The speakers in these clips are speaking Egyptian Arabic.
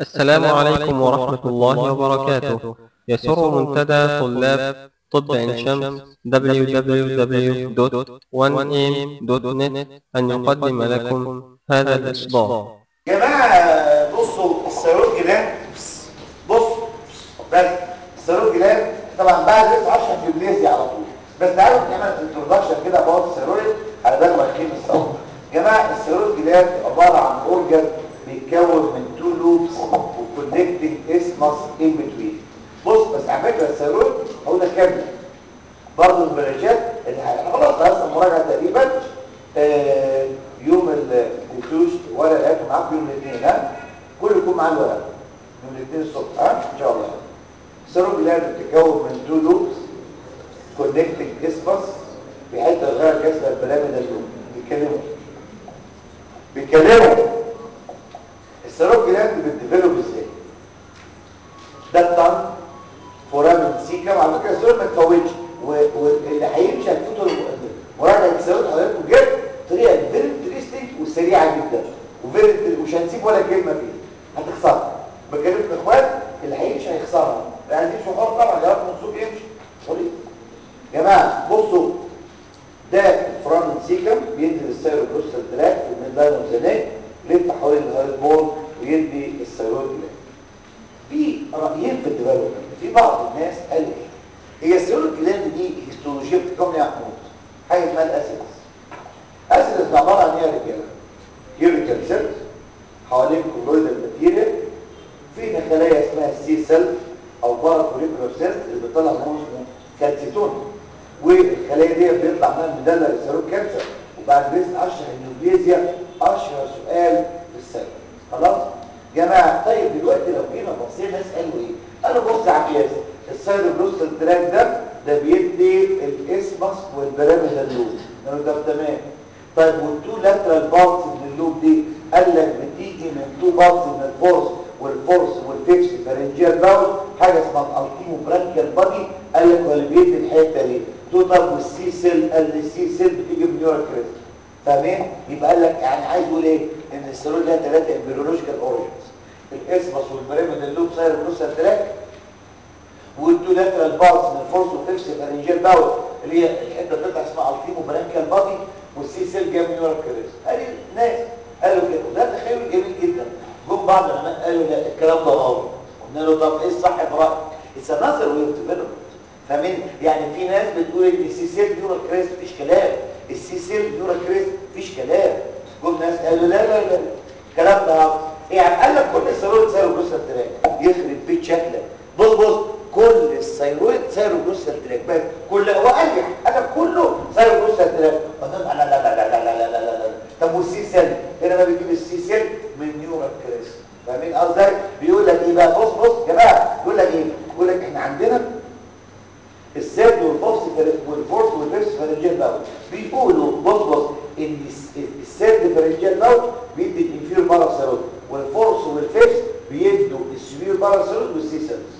السلام عليكم ورحمة الله وبركاته يسر منتدى طلاب طب عين شمس www.1am.net أن يقدم لكم هذا الإصدار جماعة بصوا السيروت جلان بص بس السيروت جلان طبعا بعد بس 10 في الانجليزي على طول بس تعالوا نعمل انترودكشن كده about السيرويد على بال ما نخيم الصوت جماعة السيروت جلان عبارة عن اورجن بيتكون من تو لوبس وكونكتنج اسمس ان بتوين بص بس على فكرة السيروت هقول لك كامل برضه البريشات اللي احنا خلاص خلاص المراجعة تقريبا آه يوم الكوتوش ولا لقيته معاكم يوم الاثنين ها كل يكون معاه الورق يوم الاثنين الصبح ها ان شاء الله السيروت جلان بتتكون من تو لوبس كونكتنج اسمس بحيث تغير جسم البرامج اليوم بيتكلموا بيتكلموا السيروت جلاند بتديفلوب ازاي ده الطن فورامين سيكا على فكره السيروت ما تفوتش واللي هيمشي هتفوتوا مراجعه السيروت حضراتكم جد طريقه فيري انترستنج وسريعه جدا وفيري مش هنسيب ولا كلمه فيها هتخسرها بكلمه اخوات اللي هيمشي هيخسرها يعني دي شعور طبعا جواب منصوب يمشي طريق جماعه بصوا ده الفرامين سيكم بينزل السيروبروستال تراك في الميدلاين والزناك يلف حوالين الهارد بول ويدي السيرويد جلاند في رايين في الديفلوبمنت في بعض الناس قالوا هي السيرويد جلاند دي هيستولوجيا بتتكون يا محمود حاجه اسمها الاسيدس اسيدس عباره عن ايه يا رجاله يوريكال سيلز حوالين كولويدال ماتيريال في خلايا اسمها السي سيل او باراكوليكولار سيلز اللي بتطلع هرمون اسمه كالسيتون والخلايا دي بيطلع منها مدلل السيرويد كانسر وبعد بس اشرح النيوبليزيا اشهر سؤال في السنه خلاص جماعه طيب دلوقتي لو جينا بصينا ناس قالوا ايه قالوا بص على القياس السايروبروستال تراك ده ده بيدي الاسمس والبرامج اللوب قالوا ده تمام طيب والتو لاترال بارتس من اللوب دي قال لك بتيجي من تو بارتس من الفورس والفورس والفيكس فرنجيال باول حاجه اسمها الالتيمو برانكيال بادي قال لك هو اللي بيدي الحته دي توتال والسي سيل قال السي سيل بتيجي من نيورال كريست فاهمين يبقى قال لك يعني عايز يقول ايه ان السيرول لها ثلاثه امبريولوجيكال اوريجنز الاسمس والبريميد اللوب ساير بلوسال تراك والتو لاترال بارتس من الفورس والفيكس فرنجيال باول اللي هي الحته بتطلع اسمها التيمو برانكيال بادي والسي سيل جاي من نيورال كريست ادي الناس قالوا كده وده تخيل جميل جدا جم بعض العلماء قالوا لا الكلام ده غلط قلنا له طب ايه الصح في رايك اتس نظر ويفتبروا فاهمين يعني في ناس بتقول ان السي سيل نيورال كريست مفيش كلام السي سيل نيورال كريست مفيش كلام جم ناس قالوا لا لا لا الكلام ده غلط يعني قال لك كل الثيرويد سيروبروستال تراك يخرب بيت شكلك بص بص كل الثيرويد سيروبروستال تراك بس كل هو قال لي قال لك كله سيروبروستال تراك لا لا لا لا لا لا لا لا لا لا طب والسي سيل هنا ما بيجيب السي سيل من نيورال كريست فاهمين قصدي بيقول لك ايه بقى بص بص يا جماعه بيقول لك ايه بيقول لك احنا عندنا السيرد والفورس والفورس والفيرس فرنجيال باول بيقولوا بص بص ان السيرد فرنجيال باول بيدي الانفير باراسيروت والفورس والفيرس بيدوا السبير باراسيروت والسي سيلز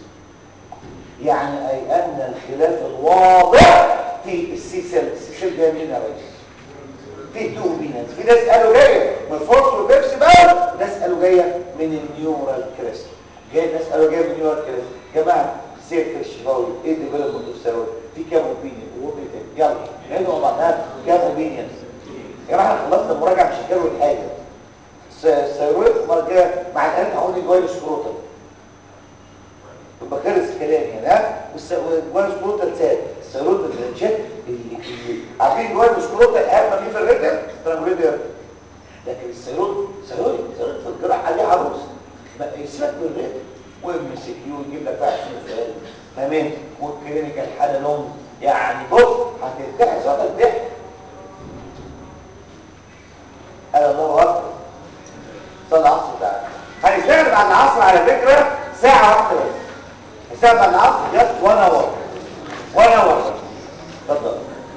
يعني اي ان الخلاف الواضح في السي سيل السي سيل جاي منين يا ريس في تو اوبينيونز في ناس قالوا جايه من الفورس والفيرس باول وناس قالوا جايه من النيورال كريست جاي ناس قالوا جايه من النيورال كريست جماعه سير الشفاوي ايه ديفلوبمنت اوف ثيرويد في كام اوبينيون وايه تاني يلا نعيدوا مع بعض كام اوبينيون يا جماعه احنا خلصنا المراجعه مش هنكرر حاجه الثيرويد المره الجايه مع الان هقول لي جوال سكروتال يبقى خلص الكلام يعني ها والجوال سكروتال ساد الثيرويد البرانشات اللي عارفين جوال سكروتال اهم ما فيه في الريتم سترانجوليتر لكن الثيرويد ثيرويد ثيرويد في الجراحه عليه عروس يسيبك من الريتم وام سي كيو يجيب لك بقى 20 سؤال تمام والكلينيكال حاله لهم يعني بص هترتاح صوت الضحك قال الله اكبر صلى العصر تعالى هنشتغل بعد العصر على فكره ساعه واحده بس هنشتغل بعد العصر جاست 1 اور 1 اور اتفضل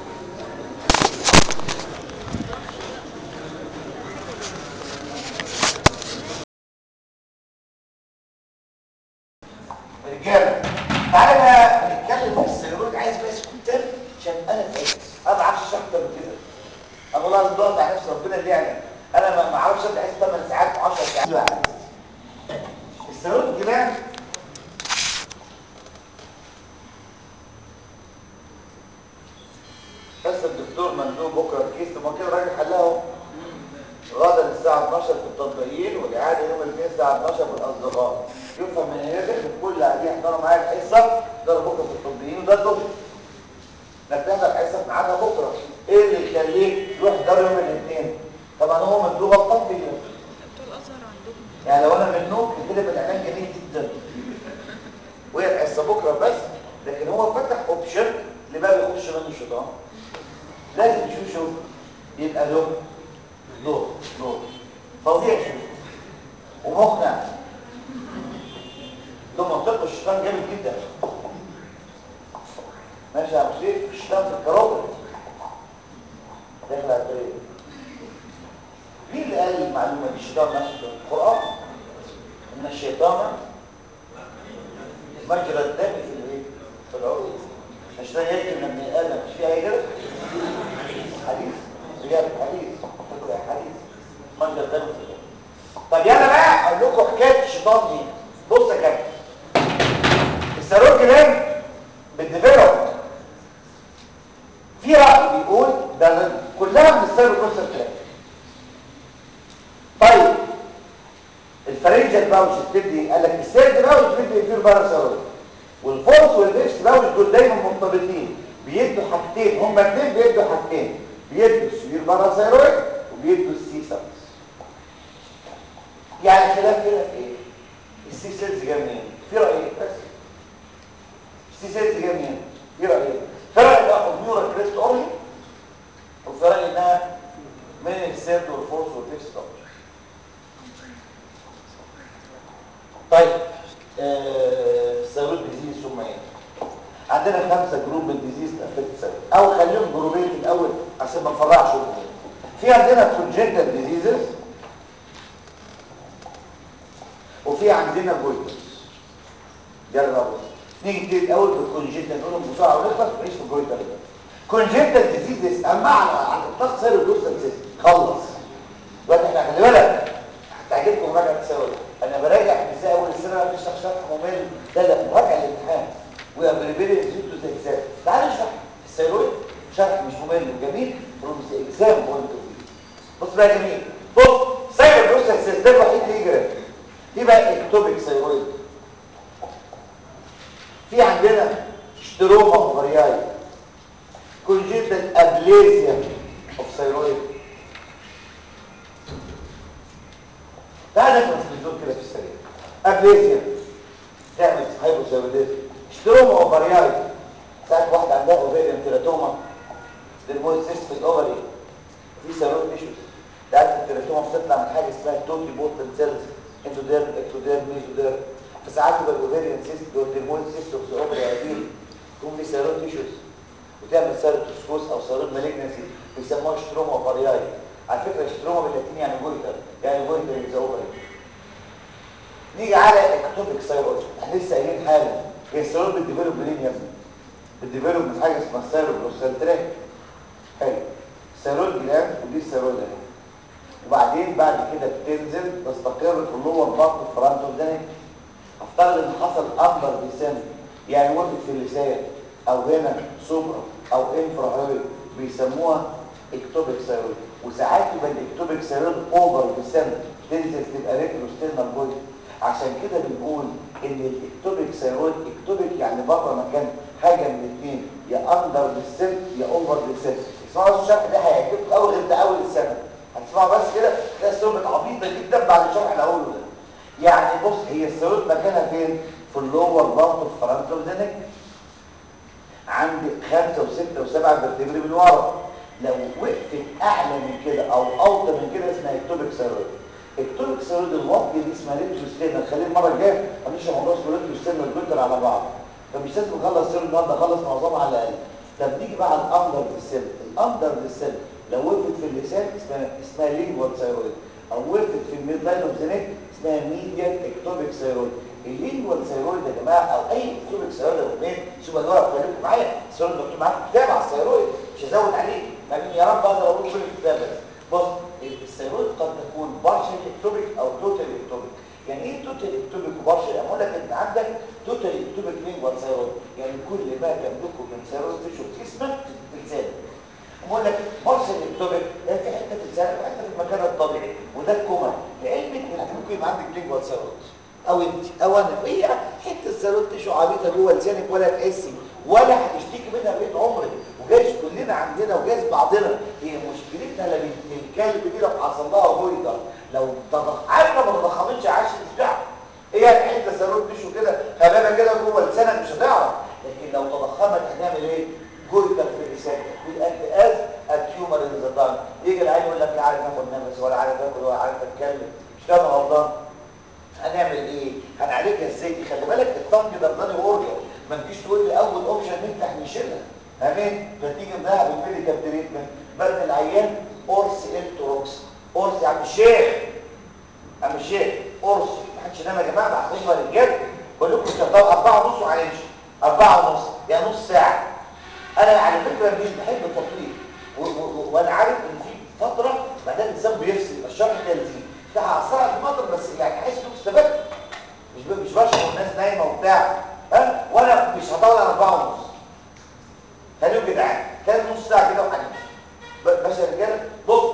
رجاله تعالى نتكلم في السيرويد عايز بس كنت عشان انا تعبت انا ما اعرفش اشرح اكتر من كده انا والله لازم ضغط على نفسي ربنا اللي يعني انا ما اعرفش اشرح 8 ساعات 10 ساعات الثيرويد جلاند بس الدكتور ممنوع بكره الكيس ما كده راجل حلها اهو غدا الساعه 12 في التطبيقين والاعاده يوم الاثنين الساعه 12 في الاصدقاء يفهم من هنا داخل كل اللي قاعدين يحضروا معايا الحصه يحضروا بكره في التطبيقين وده الدكتور انك تحضر حصه معانا بكره ايه اللي يخليك تروح تحضر يوم الاثنين طبعا هو مندوب غلطان فيا بتوع الازهر عندهم يعني لو انا منوب كده بالاعلان جميل جدا وهي الحصه بكره بس لكن هو فتح اوبشن اللي بقى بيخش منه الشيطان لازم يشوف شوف يبقى له دور دور فظيع شوف ومقنع له منطقه الشيطان جامد جدا ماشي يا ابو سيف الشيطان في الكرامه داخل على الطريق مين اللي قال المعلومه دي الشيطان نفسه في القران ان الشيطان مجرى الدم في الايه في العروق الشيطان يجري من ابن ادم مش في اي كده حديث بجد حديث فكرة حديث مجرى الدم في العروق طب يلا بقى اقول لكم حكايه الشيطان دي بص يا كابتن السيروج جلاند بالديفلوب في رأي بيقول ده كلها من السيروج بروسر كلاند طيب الفرنجل باوش بتدي قال لك السيرد باوش بتدي فيه باراسارويد والفورس والبيكس باوش دول دايما مرتبطين بيدوا حاجتين هما الاثنين بيدوا حاجتين بيدوا السير باراسارويد وبيدوا السي سيلز يعني خلاف كده في ايه السي سيلز جايه منين في رايين بس السي سيلز جايه منين في رايين في راي انها اوبنيورا كريست اورلي وفي راي انها من السيرد والفورس والبيكس باوش طيب الثيرويد ديزيز ثم ايه عندنا خمسة جروب من ديزيز تأفكت الثيرويد او خليهم جروبين في الاول عشان ما نفرعش في عندنا كونجنتال ديزيزز وفي عندنا جويترز يلا بقى بص نيجي نبتدي الاول بالكونجنتال نقولهم بسرعه ونخلص ونعيش في الجويتر ده كونجنتال ديزيزز اما على الضغط سيرو دوستال سيستم خلص دلوقتي احنا خلي بالك هتعجبكم مراجعه الثيرويد انا براجع ازاي اول السنه مفيش شرح ممل لا لا مراجعه الامتحان وبريبيري زيتو زي اكزام تعال نشرح الثيرويد شرح مش ممل وجميل فروم ذا اكزام بوينت اوف فيو بص بقى يا جميل بص سايبر بص السيستم الوحيد اللي يجري في بقى اكتوبيك ثيرويد في عندنا اشتروما اوفرياي كونجيتال ابليزيا اوف ثيرويد تعال نخلص من دول كده في السريع ابليزيا تعمل هايبوثايروديزم اشتروما اوفرياي ساعات واحده عندها اوفيريان تيراتوما درمويد سيست في الاوفري في ثيرويد تيشوز تعرف التيراتوما بتطلع من حاجه اسمها توتي بوتن سيلز اندوديرم اكتوديرم ميزوديرم فساعات يبقى الاوفيريان سيست والدرمويد سيست في الاوفري عاديين يكون في ثيرويد تيشوز وتعمل سيروتوسكوز او ثيرويد مالجنسي بيسموها اشتروما اوفرياي على فكره اشتروما باللاتيني يعني جويتر يعني جويتر يزوغ نيجي على اكتوبيك ثيرويد احنا لسه قايلين حاجه هي الثيرويد بتديفلوب منين يا ابني بتديفلوب من حاجه اسمها الثيروبروسالتريك حلو الثيرويد جلاند ودي الثيرويد اهي وبعدين بعد كده بتنزل تستقر في اللور بارت فرونت اوف ذا افترض ان حصل اكبر ديسنت يعني وقفت في اللسان او هنا سوبرا او انفرا بيسموها اكتوبيك ثيرويد وساعات يبقى الاكتوبيك ثيرويد اوفر ديسنت تنزل تبقى ريتروستيرنال بوينت عشان كده بنقول ان الاكتوبيك ثيرويد اكتوبيك يعني بره مكان حاجه من الاثنين يا اندر ديسنت يا اوفر ديسنت اسمعوا الشرح ده هيعجبكم اول غير اول السنه هتسمعوا بس كده تلاقي السيرويد عبيطه جدا بعد الشرح اللي هقوله ده يعني بص هي السيرويد مكانها فين في اللور بارت اوف فرونت اوف ذا نيك عند خمسة وستة وسبعة فيرتبري من ورا لو وقفت اعلى من كده او اوطى من كده اسمها اكتوبيك ثيرويد اكتوبيك ثيرويد الواطيه دي اسمها ريتروستيرنال خليه المره الجايه هنشرح موضوع اسمه ريتروستيرنال جوتر على بعض فمش لازم نخلص سير النهارده خلص معظمها على الاقل طب نيجي بقى على الاندر ديسنت الاندر ديسنت لو وقفت في اللسان اسمها اسمها لينجوال ثيرويد او وقفت في الميد لاين اوف ذا نيك اسمها ميديال اكتوبيك ثيرويد اللينجوال ثيرويد يا جماعه او اي اكتوبيك ثيرويد يا اثنين شوفوا يا جماعه خليكم معايا الثيرويد مكتوب معاكم كتاب على الثيرويد مش هزود عليه فاهمين يا رب اقدر اقول كل الكتاب بس بص الثيرويد قد تكون بارشل اكتوبيك او توتال اكتوبيك يعني ايه توتال اكتوبيك وبارشل اقول لك انت عندك توتال اكتوبيك لينجوال ثايرويد يعني كل ما تملكه من ثايرويد تشو في جسمك في لسانك بقول لك بارشل اكتوبيك يعني في حته في لسانك وحته في المكان الطبيعي وده الكومن لعلمك انت ممكن يبقى عندك لينجوال ثايرويد او انت او انا هي حته ثايرويد تشو عبيطه جوه لسانك ولا تحسي ولا هتشتكي منها بقيت عمرك وجايز كلنا عندنا وجايز بعضنا هي مشكلتنا لا بنت الكلب دي لو حصل لها بويضه لو تضخ عارفه ما تضخمتش عشان مش تعرف هي الحته ثايرويد تشو كده خبابه كده جوه لسانك مش هتعرف لكن لو تضخمت هنعمل ايه جويتر في لسانك تقول انت از التيومر ان ذا يجي العيل يقول لك لا عارف اخد نفس ولا عارف اكل ولا عارف اتكلم مش كده غلطان هنعمل ايه هنعالجها ازاي دي خلي بالك الطنج ده بلاني اورجن ما تجيش تقول لي اول اوبشن نفتح نشيلها امين فتيجي بقى بالميديكال تريتمنت بدل العيان قرص التروكس قرص يا عم الشيخ عم الشيخ قرص ما حدش ينام يا جماعه بعتهم رجاله بقول لكم مش هتطلع 4 ونص وهنمشي 4 ونص يعني نص ساعه انا على فكره مش بحب التطويل وانا عارف ان في فتره بعدين الانسان بيفصل الشرح ده لذيذ فهأثر في المطر بس يعني حاسس انك استفدت مش مش بشرح والناس نايمه وبتاع ها وانا مش هطول على 4 ونص خليهم جدعان كان نص ساعه كده وهنمشي باشا يا رجاله بص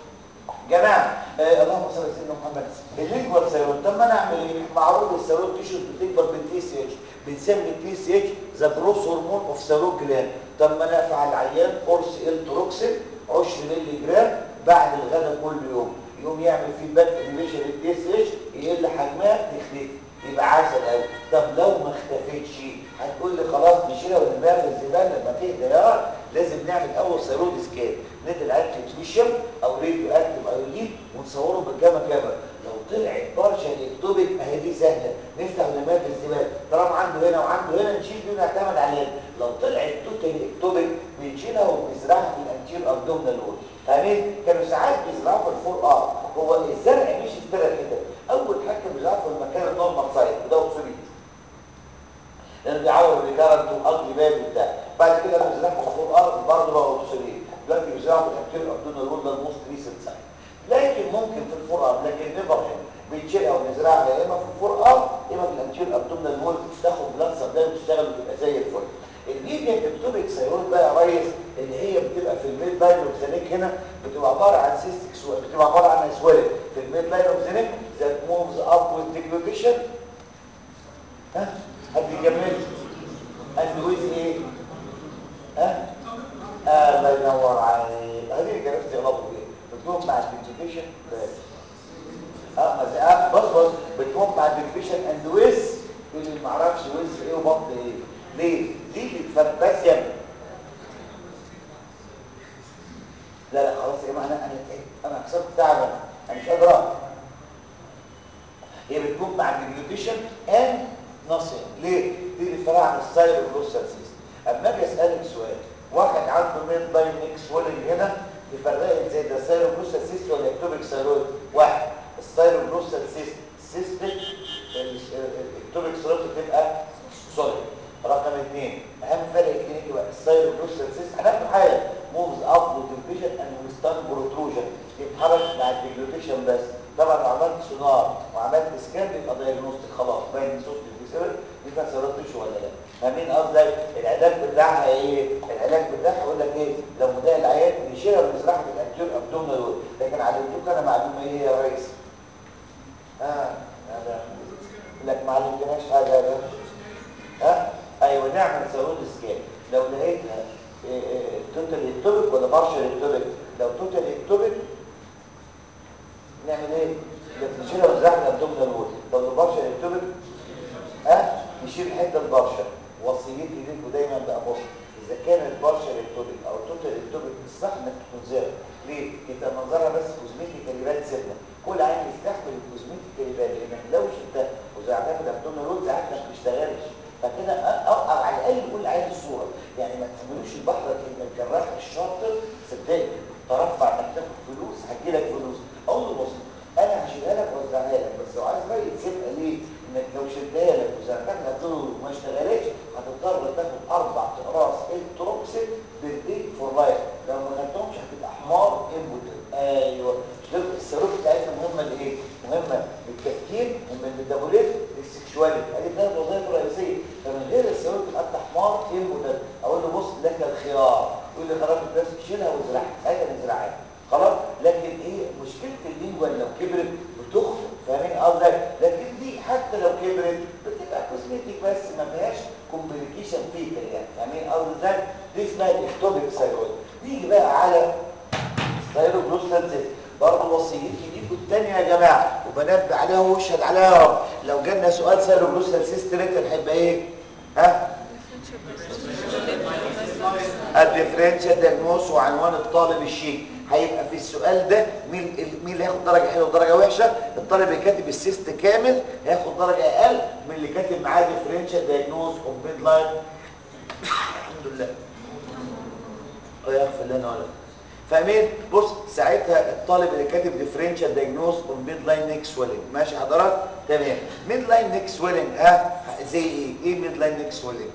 جماعه آه اللهم صل على سيدنا محمد اللينجوال سيرون طب ما انا اعمل ايه معروض السيرون تيشوز بتكبر بالتي سي اتش بنسمي التي سي اتش ذا جروس هرمون اوف سيرون جلاند طب ما انا افعل العيان قرص التروكسين 20 مللي جرام بعد الغداء كل يوم يقوم يعمل فيدباك انيميشن للتي سي اتش يقل حجمها تختفي يبقى عسل قوي طب لو ما اختفتش هتقول لي خلاص نشيلها ونرميها في الزباله لما تهدى يا لازم نعمل اول سيرود سكان ندي العيال تكنيشن او راديو اكتف ايودين ونصوره بالجاما كاميرا لو طلعت برشا اكتوبك اهي دي سهله نفتح ونرميها في الزباله طالما عنده هنا وعنده هنا نشيل دي ونعتمد عليها لو طلعت توتال اكتوبك بنشيلها وبنزرعها في الانتير ابدومينال وول فاهمين كانوا ساعات بيزرعوا في الفور ار هو الزرع مش في ثلاث حتت اول حاجه بيزرعوا في المكان النورمال سايت وده اوبسوليت لان بيعور الريكارنت والاجلي باد وبتاع بعد كده لما بيزرعوا في الفور ار برضه بقى اوبسوليت دلوقتي بيزرعوا في الانتير ابدومينال وول ده الموست ريسنت سايت لكن ممكن في الفور ار لكن نيفر هنا بنشيلها ونزرعها يا اما في الفور ار يا اما في الانتير ابدومينال وول تاخد بلاد سبلاي وتشتغل وتبقى زي الفل الميديا اكتوبيك ثايرويد بقى يا ريس اللي هي بتبقى في الميد لاين اوف هنا بتبقى عباره عن سيستيك سويل بتبقى عباره عن سويل في الميد لاين اوف ذا ذات موفز اب وذ ديكلوكيشن ها حد يكمل اند ويز ايه ها آه الله ينور عليك هذه اللي استغلابه فيها بتقوم مع الديكلوكيشن اه ما بص بص بتقوم مع الديكلوكيشن اند ويز اللي ما اعرفش ويز ايه وبط ايه ليه؟ دي بتفرق بس يا ابني لا لا خلاص يا جماعه انا انا تعبت انا خسرت تعبا انا مش قادر اقرا هي بتكون مع الديجلوكيشن اند نصين ليه؟ دي اللي فرق عن الساير والروسال سيستم اما اجي اسالك سؤال واحد عنده ميد لاين اكس وولنج هنا تفرقي ازاي ده ساير والروسال سيستم ولا اكتوبيك ثايرويد واحد الساير والروسال سيستم سيستم الاكتوبيك ثايرويد بتبقى سوليد رقم اثنين اهم فرق كلينيكي بقى الساير والروسال سيستم هناخد حاجه موفز اب وتنفيجن اند ويستان بروتروجن يتحرك مع الديجلوكيشن بس طبعا لو عملت سونار وعملت سكان بيبقى دايجنوستيك خلاص باين صوت الفيسيبل دي فيها سيروتيش ولا لا فاهمين قصدي العلاج بتاعها ايه العلاج بتاعها يقول لك ايه لو مضايق العيان نشيلها ونزرعها في الانتيور ابدومينال وول لكن علمتوك انا معلومه ايه يا ريس اه هذا لك ما علمتناش حاجه يا باشا ها ايوه نعمل سيرود سكان لو لقيتها توتال اكتوبيك ولا بارشل اكتوبيك لو توتال اكتوبيك نعمل ايه نشيلها ونزرعها الابدومينال وول لو بارشل اكتوبيك ها نشيل حته البارشل وصيتي ليكوا دايما بامر اذا كان البارشل اكتوبيك او توتال اكتوبيك الصح انك تكون زيرو ليه يبقى منظرها بس كوزميتيكال يبان سنه كل عين يستحمل الكوزميتيكال يبان لانك لو شلتها وزرعتها في الابدومينال وول ساعات ما بتشتغلش فكده او على الاقل كل عين الصوره يعني ما تحملوش البحر ان الجراح الشاطر صدقني ترفع انك تاخد فلوس هتجيلك فلوس اقول له بص انا هشيلها لك واوزعها لك بس لو عايز رايي تسيبها ليه انك لو شلتها لك وزرعتها في الابدومينال وما اشتغلتش شويه ادي ثلاث وظائف رئيسيه فمن غير الثيرويد تبقى انت حمار ايه المدرب اقول له بص لك الخيار يقول لي خلاص الناس شيلها وازرعها ساعتها نزرعها خلاص لكن ايه مشكله اللينجوال لو كبرت بتخفق فاهمين قصدي لكن دي حتى لو كبرت بتبقى كوزمتيك بس ما فيهاش كومبليكيشن فيكال يعني فاهمين قصدي ازاي دي اسمها الاكتوبيك ثايرويد نيجي بقى على ثايروجلوسال برضه وصيتي ليكم الثانيه يا جماعه وبنبه عليها واشهد عليها يا رب لو جالنا سؤال ثايروجلوسال سيست ريتن هيبقى ايه ها الديفرنشال دياجنوز وعنوان الطالب الشيك هيبقى في السؤال ده مين مين اللي هياخد درجه حلوه ودرجه وحشه الطالب اللي كاتب السيست كامل هياخد درجه اقل من اللي كاتب معاه ديفرنشال دياجنوز اوف ميد لاين الحمد لله الله يغفر لنا ولا فاهمين بص ساعتها الطالب اللي كاتب ديفرنشال دايجنوز اوف ميد لاين نيك سويلنج ماشي حضرتك تمام ميد لاين نيك سويلنج ها زي ايه ايه ميد لاين نيك سويلنج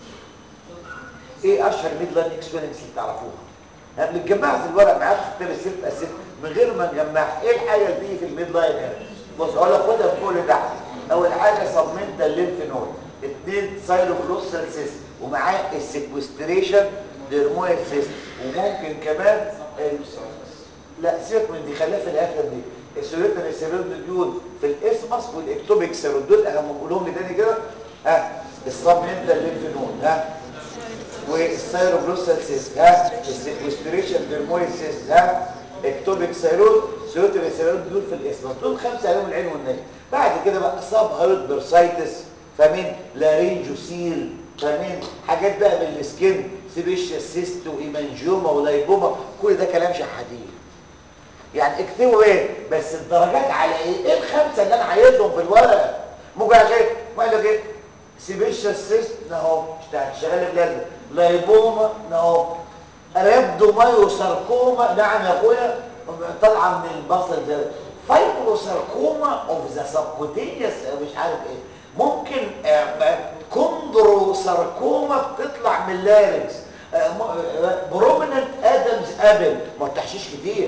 ايه اشهر ميد لاين نيك سويلنجز اللي تعرفوها احنا بنجمعها في الورق معاك في كتاب الست اسئله من غير ما نجمعها ايه الحاجه اللي تيجي في الميد لاين هنا بص اقول لك خدها فوق لتحت اول حاجه سبمنتال ليمف نود اثنين سايلوجلوسال سيست ومعاه السيكوستريشن ديرمويد سيست وممكن كمان ال... لا سيبك من دي خليها في الاخر دي السيروتين السيروديول في الاسمس والاكتوبيك سيرودول اهم قولهم لي تاني كده ها السبمنتال ليمف نود ها والسيروجلوسال سيست ها السيكوستريشن ديرمويد سيست ها اكتوبيك سيرود سيروتين السيروديول في الاسمس دول خمسه عليهم العين والنيل بعد كده بقى سب هيرود بيرسايتس فاهمين لارينجوسيل فاهمين حاجات بقى من السكين سيبيشيا سيست وايمانجيوما ولايبوما كل ده كلام شحاتين يعني اكتبوا ايه بس الدرجات على ايه ايه الخمسه اللي انا عايزهم في الورق ممكن عشان ايه ما لك ايه سيبيشيا سيست اهو شغال بلاد لايبوما اهو ريبدومايوساركوما نعم يا اخويا طالعه من البصل ده فايبروساركوما اوف ذا سبكوتينيوس مش عارف ايه ممكن كوندروساركوما بتطلع من اللارنكس بروميننت ادمز ابل ما التحشيش كتير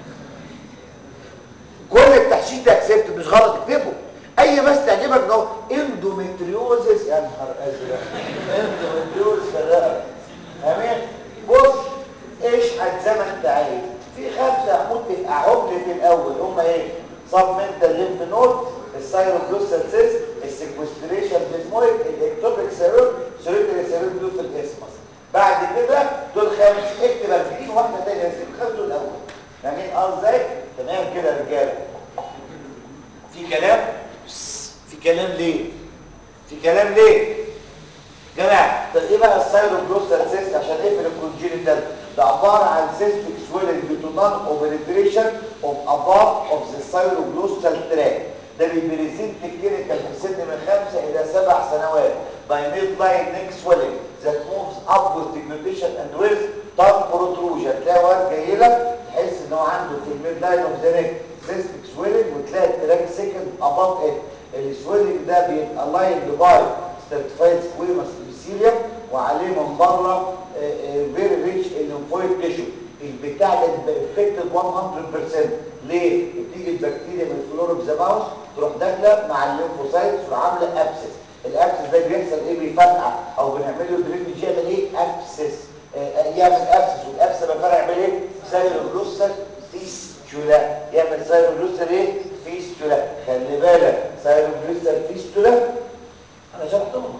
كل التحشيش ده اكسبت مش غلط اكتبه اي بس تعجبك انه اندومتريوزس يا نهار ازرق اندومتريوزس فرقه امين بص ايش زي ما انت عايز في خمسه عمود تفقعهم لي في الاول هم ايه سبمنتال ليمف نود السايروبلوسال سيست السيكوستريشن ديزمويد الاكتوبيك سيرود سيروتري سيرود دول في الاسمس بعد كده دول خمس اكتب 40 واحده ثانيه سيب خمسه دول الاول فاهمين ازاي تمام كده يا رجاله في كلام في كلام ليه في كلام ليه جماعه طب ايه بقى السايروبلوسال سيست عشان اقفل الكونجينيتال ده عباره عن سيستيك سويلنج بتونان اوبريتريشن اوف اباف اوف ذا سايروبلوسال تراك ده بيبريزنت كلينيكال في سن من خمسة إلى سبع سنوات by midline neck swelling that moves up with deglutition and with tongue protrusion تلاقي واد جاي لك تحس ان هو عنده في الميد لاين اوف ذا نيك cystic swelling وتلاقي التراك سكند above it السويلنج ده بيبقى لاين باي stratified squamous epithelium وعليه من بره very rich lymphoid tissue البتاع ده افكتد 100% ليه؟ بتيجي البكتيريا من الفلور اوف ذا ماوس تروح داخله مع الليمفوسايت تروح عامله ابسس الابسس ده بيحصل ايه بيفرقع او بنعمل له درينج يعمل ايه ابسس آه يعمل ابسس والابسس لما فرق يعمل ايه سايروجلوسال فيستولا يعمل سايروجلوسال ايه فيستولا خلي بالك سايروجلوسال فيستولا انا شرحتهم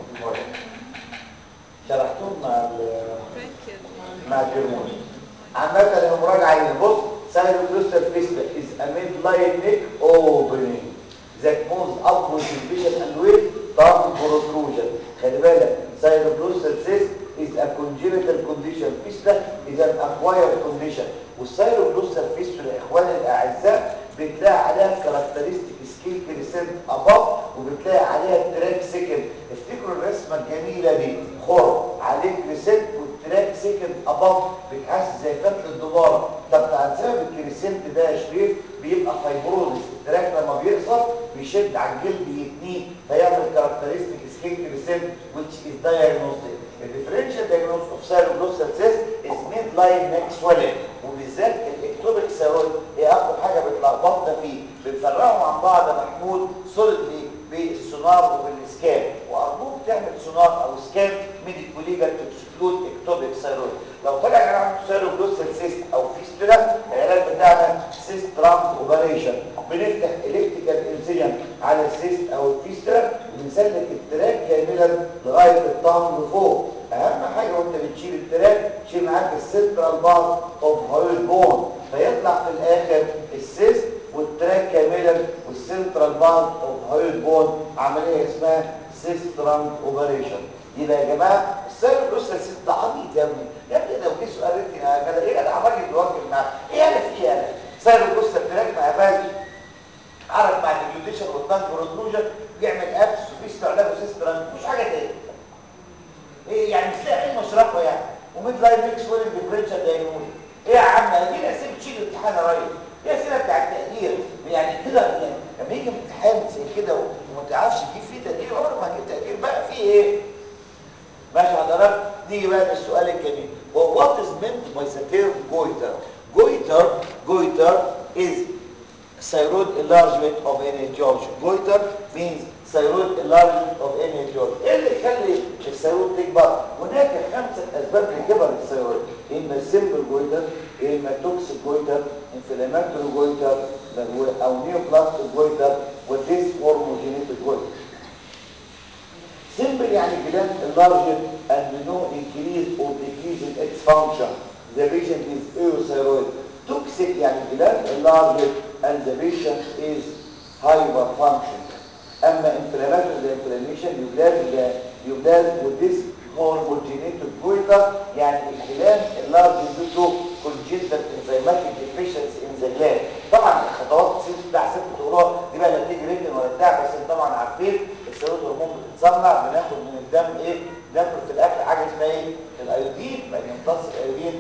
شرحتهم مع مع الهرمون عامة المراجعة هنا بص سايروكلوستر فيستا is a midline neck opening that moves up with division and with tongue protrusion خلي بالك سايروكلوستر cyst is a congenital condition fistula is an acquired condition والسايروكلوستر fistula يا اخواني الاعزاء بتلاقي عليها كاركترستيك سكيل كريسنت اباف وبتلاقي عليها تراك سكن افتكروا الرسمه الجميله دي خر عليه كريسنت والتراك سكن اباف بتحس زي فتح الدباره طب عن سبب الكريسنت ده يا شريف بيبقى فايبروزس التراك لما بيقصر بيشد على الجلد يتنيه فيعمل كاركترستيك سكين كريسنت which is diagnostic الديفرنشال diagnosis of cerebrossal cyst is midline neck swelling وبالذات الاكتوبيك سيرويد هي اكتر حاجه بتلخبطنا فيه بنفرقهم عن بعض يا محمود سوليدلي بالسونار بالسونار وبالسكان وارجوك تعمل سونار او سكان ميدي كوليجا تكسكلود اكتوبيك ثايرويد لو طلع عيان عنده ثايروجلوسال سيست او فيستولا العلاج بتاعنا سيست ترانس اوبريشن بنفتح الكتريكال انسيجن على السيست او الفيستولا وبنسلك التراك كاملا لغايه الطعم لفوق اهم حاجه وانت بتشيل التراك شيل معاك السنترال باز اوف هايل بون فيطلع في الاخر السيست والتراك كاملا والسنترال باز اوف هايل بون عمليه اسمها سيست ترانك اوبريشن يبقى يا جماعه السبب لسه ست عبيط يا ابني يا ابني لو جه سؤال انت كده ايه انا عمال يتوجه معاك ايه انا في ايه انا سبب لسه التراك ما قفلش عرف مع الجلوتيشن والتانك بروتروجن بيعمل ابس وفي استعلاء وسيستران مش حاجه تاني ايه يعني مش لاقي علم اشرحه يعني وميد لاين ميكس ويل ديفرنشال دايناميك ايه يا عم دي الاسئله تشيل الامتحان يا ريس دي اسئله بتاع التقدير يعني كده يعني لما يجي امتحان زي كده وما تعرفش تجيب فيه تقدير عمرك ما هتجيب تقدير بقى فيه ايه ماشي حضرتك نيجي بقى للسؤال الجميل هو what is meant by the term goiter goiter goiter is thyroid enlargement of any etiology goiter means thyroid enlargement of any etiology ايه اللي يخلي الثيرويد تكبر هناك خمسه اسباب لكبر الثيرويد اما سيمبل جويتر اما توكسيك جويتر انفلاماتوري جويتر او نيوبلاستيك جويتر وديس هرموجينيتد جويتر Simple يعني gland enlarged and no increase or decrease in its function. The patient is euthyroid. Toxic يعني gland enlarged and the patient is hyperfunctioning. أما inflammatory the inflammation يولاد يولاد with this hormogenated goiter يعني الجلاند enlarged due to congenital enzymatic deficiency in the gland. طبعا الخطوات الست بتاع ست تقولوها دي بقى لا تيجي ريتن ولا بتاع بس انتوا طبعا عارفين السيروت هرمون بتتصنع بناخد من الدم ايه ناكل في الاكل حاجه اسمها ايه الايودين لان يمتص الايودين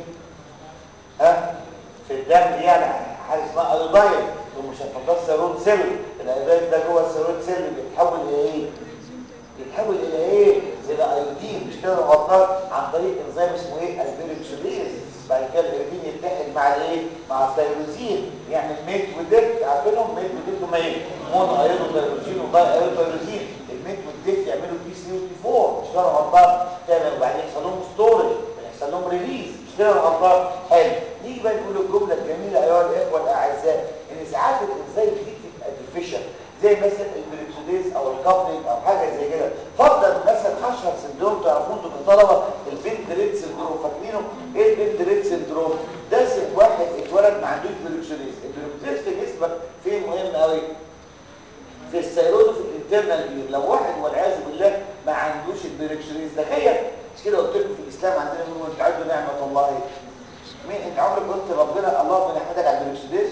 ها في الدم دي يعني حاجه اسمها ايودين ومش هتمتص سيروت سيل الايودين ده جوه السيروت سيل بيتحول الى ايه يتحول الى ايه الى ايودين مش كده غلطان عن طريق انزيم اسمه ايه البيركسوليز بعد كده الايودين يتحد مع الايه مع الثيروزين يعمل ميت وديت عارفينهم ميت وديت هما ايه مونو ايودو ثيروزين وباي ايودو ثيروزين الميت والديت يعملوا بي سي بي 4 مش كده غلطان تمام وبعدين يحصل لهم ستورج يحصل لهم ريليز مش كده غلطان حلو نيجي بقى نقول الجمله الجميله ايها الاخوه الاعزاء ان ساعات الانزيم دي تبقى ديفيشنت زي مثلا البريكسوديز او الكابلينج او حاجه زي كده فرضا مثلا اشهر سندروم تعرفوه انتوا كطلبه البنت ريد سندروم فاكرينه ايه البنت ريد سندروم ده سن واحد اتولد ما عندوش بريكسوديز البريكسوديز في جسمك فين مهم قوي في الثيرويد وفي الانترنال بير لو واحد والعياذ بالله ما عندوش البريكسوديز تخيل مش كده قلت لكم في الاسلام عندنا بنقول تعدوا نعمه الله مين انت عمرك قلت ربنا اللهم نحمدك على البريكسوديز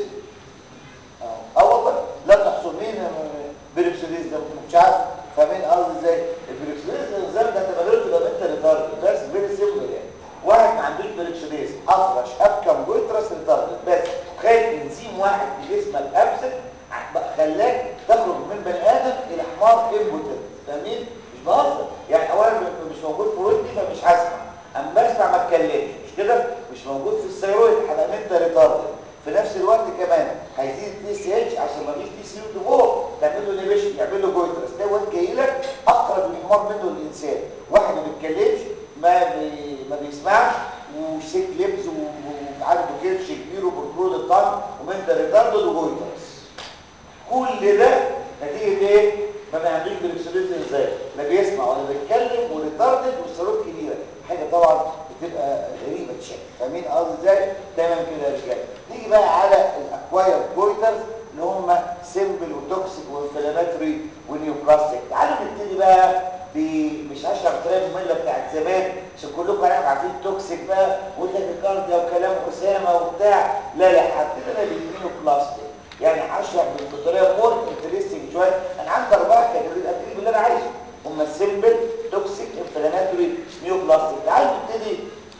اه والله لا تحصل مين بريكسوديز ده مش عارف فاهمين قصدي ازاي البريكسوديز زي ما انت غيرت يبقى انت ريتارد بس فيري سيمبل يعني واحد ما عندوش بريكسوديز افرش ابكم جويترس ريتارد بس تخيل انزيم واحد في جسمك ابسط خلاك تخرج من بني ادم الى حمار امبوتنت فاهمين مش بهزر يعني اولا مش موجود في ودني فمش هسمع اما اسمع ما اتكلمش مش كده مش موجود في الثيرويد هبقى انت ريتارد في نفس الوقت كمان هيزيد الدي سي اتش عشان ما فيش دي سي يو فوق تعمل له ليبيشن يعمل له جويترس ده واد جاي لك اقرب للحمار منه الانسان واحد ما بيتكلمش ما بي... ما بيسمعش وسيك لبس وعنده كرش كبير وبركود الطن ومن ده ريتارد وجويترس كل ده نتيجه ايه؟ ما عندوش بريكسوليز ازاي لا بيسمع ولا بيتكلم وريتاردد والسلوك كبيره حاجه طبعا بتبقى غريبه تشكل فاهمين قصدي ازاي تمام كده يا رجاله نيجي بقى على الاكوايرد بويترز اللي هم سيمبل وتوكسيك وانفلاماتوري ونيوبلاستيك تعالوا نبتدي بقى مش هشرح الطريقه الممله بتاعت زمان عشان كلكم عارفين توكسيك بقى والتاكيكارديا وكلام اسامه وبتاع لا لا هبتدي بالنيوبلاستيك يعني هشرح بطريقه مور انترستنج شويه انا عندي اربعه كاتيجوري التدريب اللي انا عايزه هم السيمبل توكسيك انفلاماتوري نيوبلاستيك تعالوا نبتدي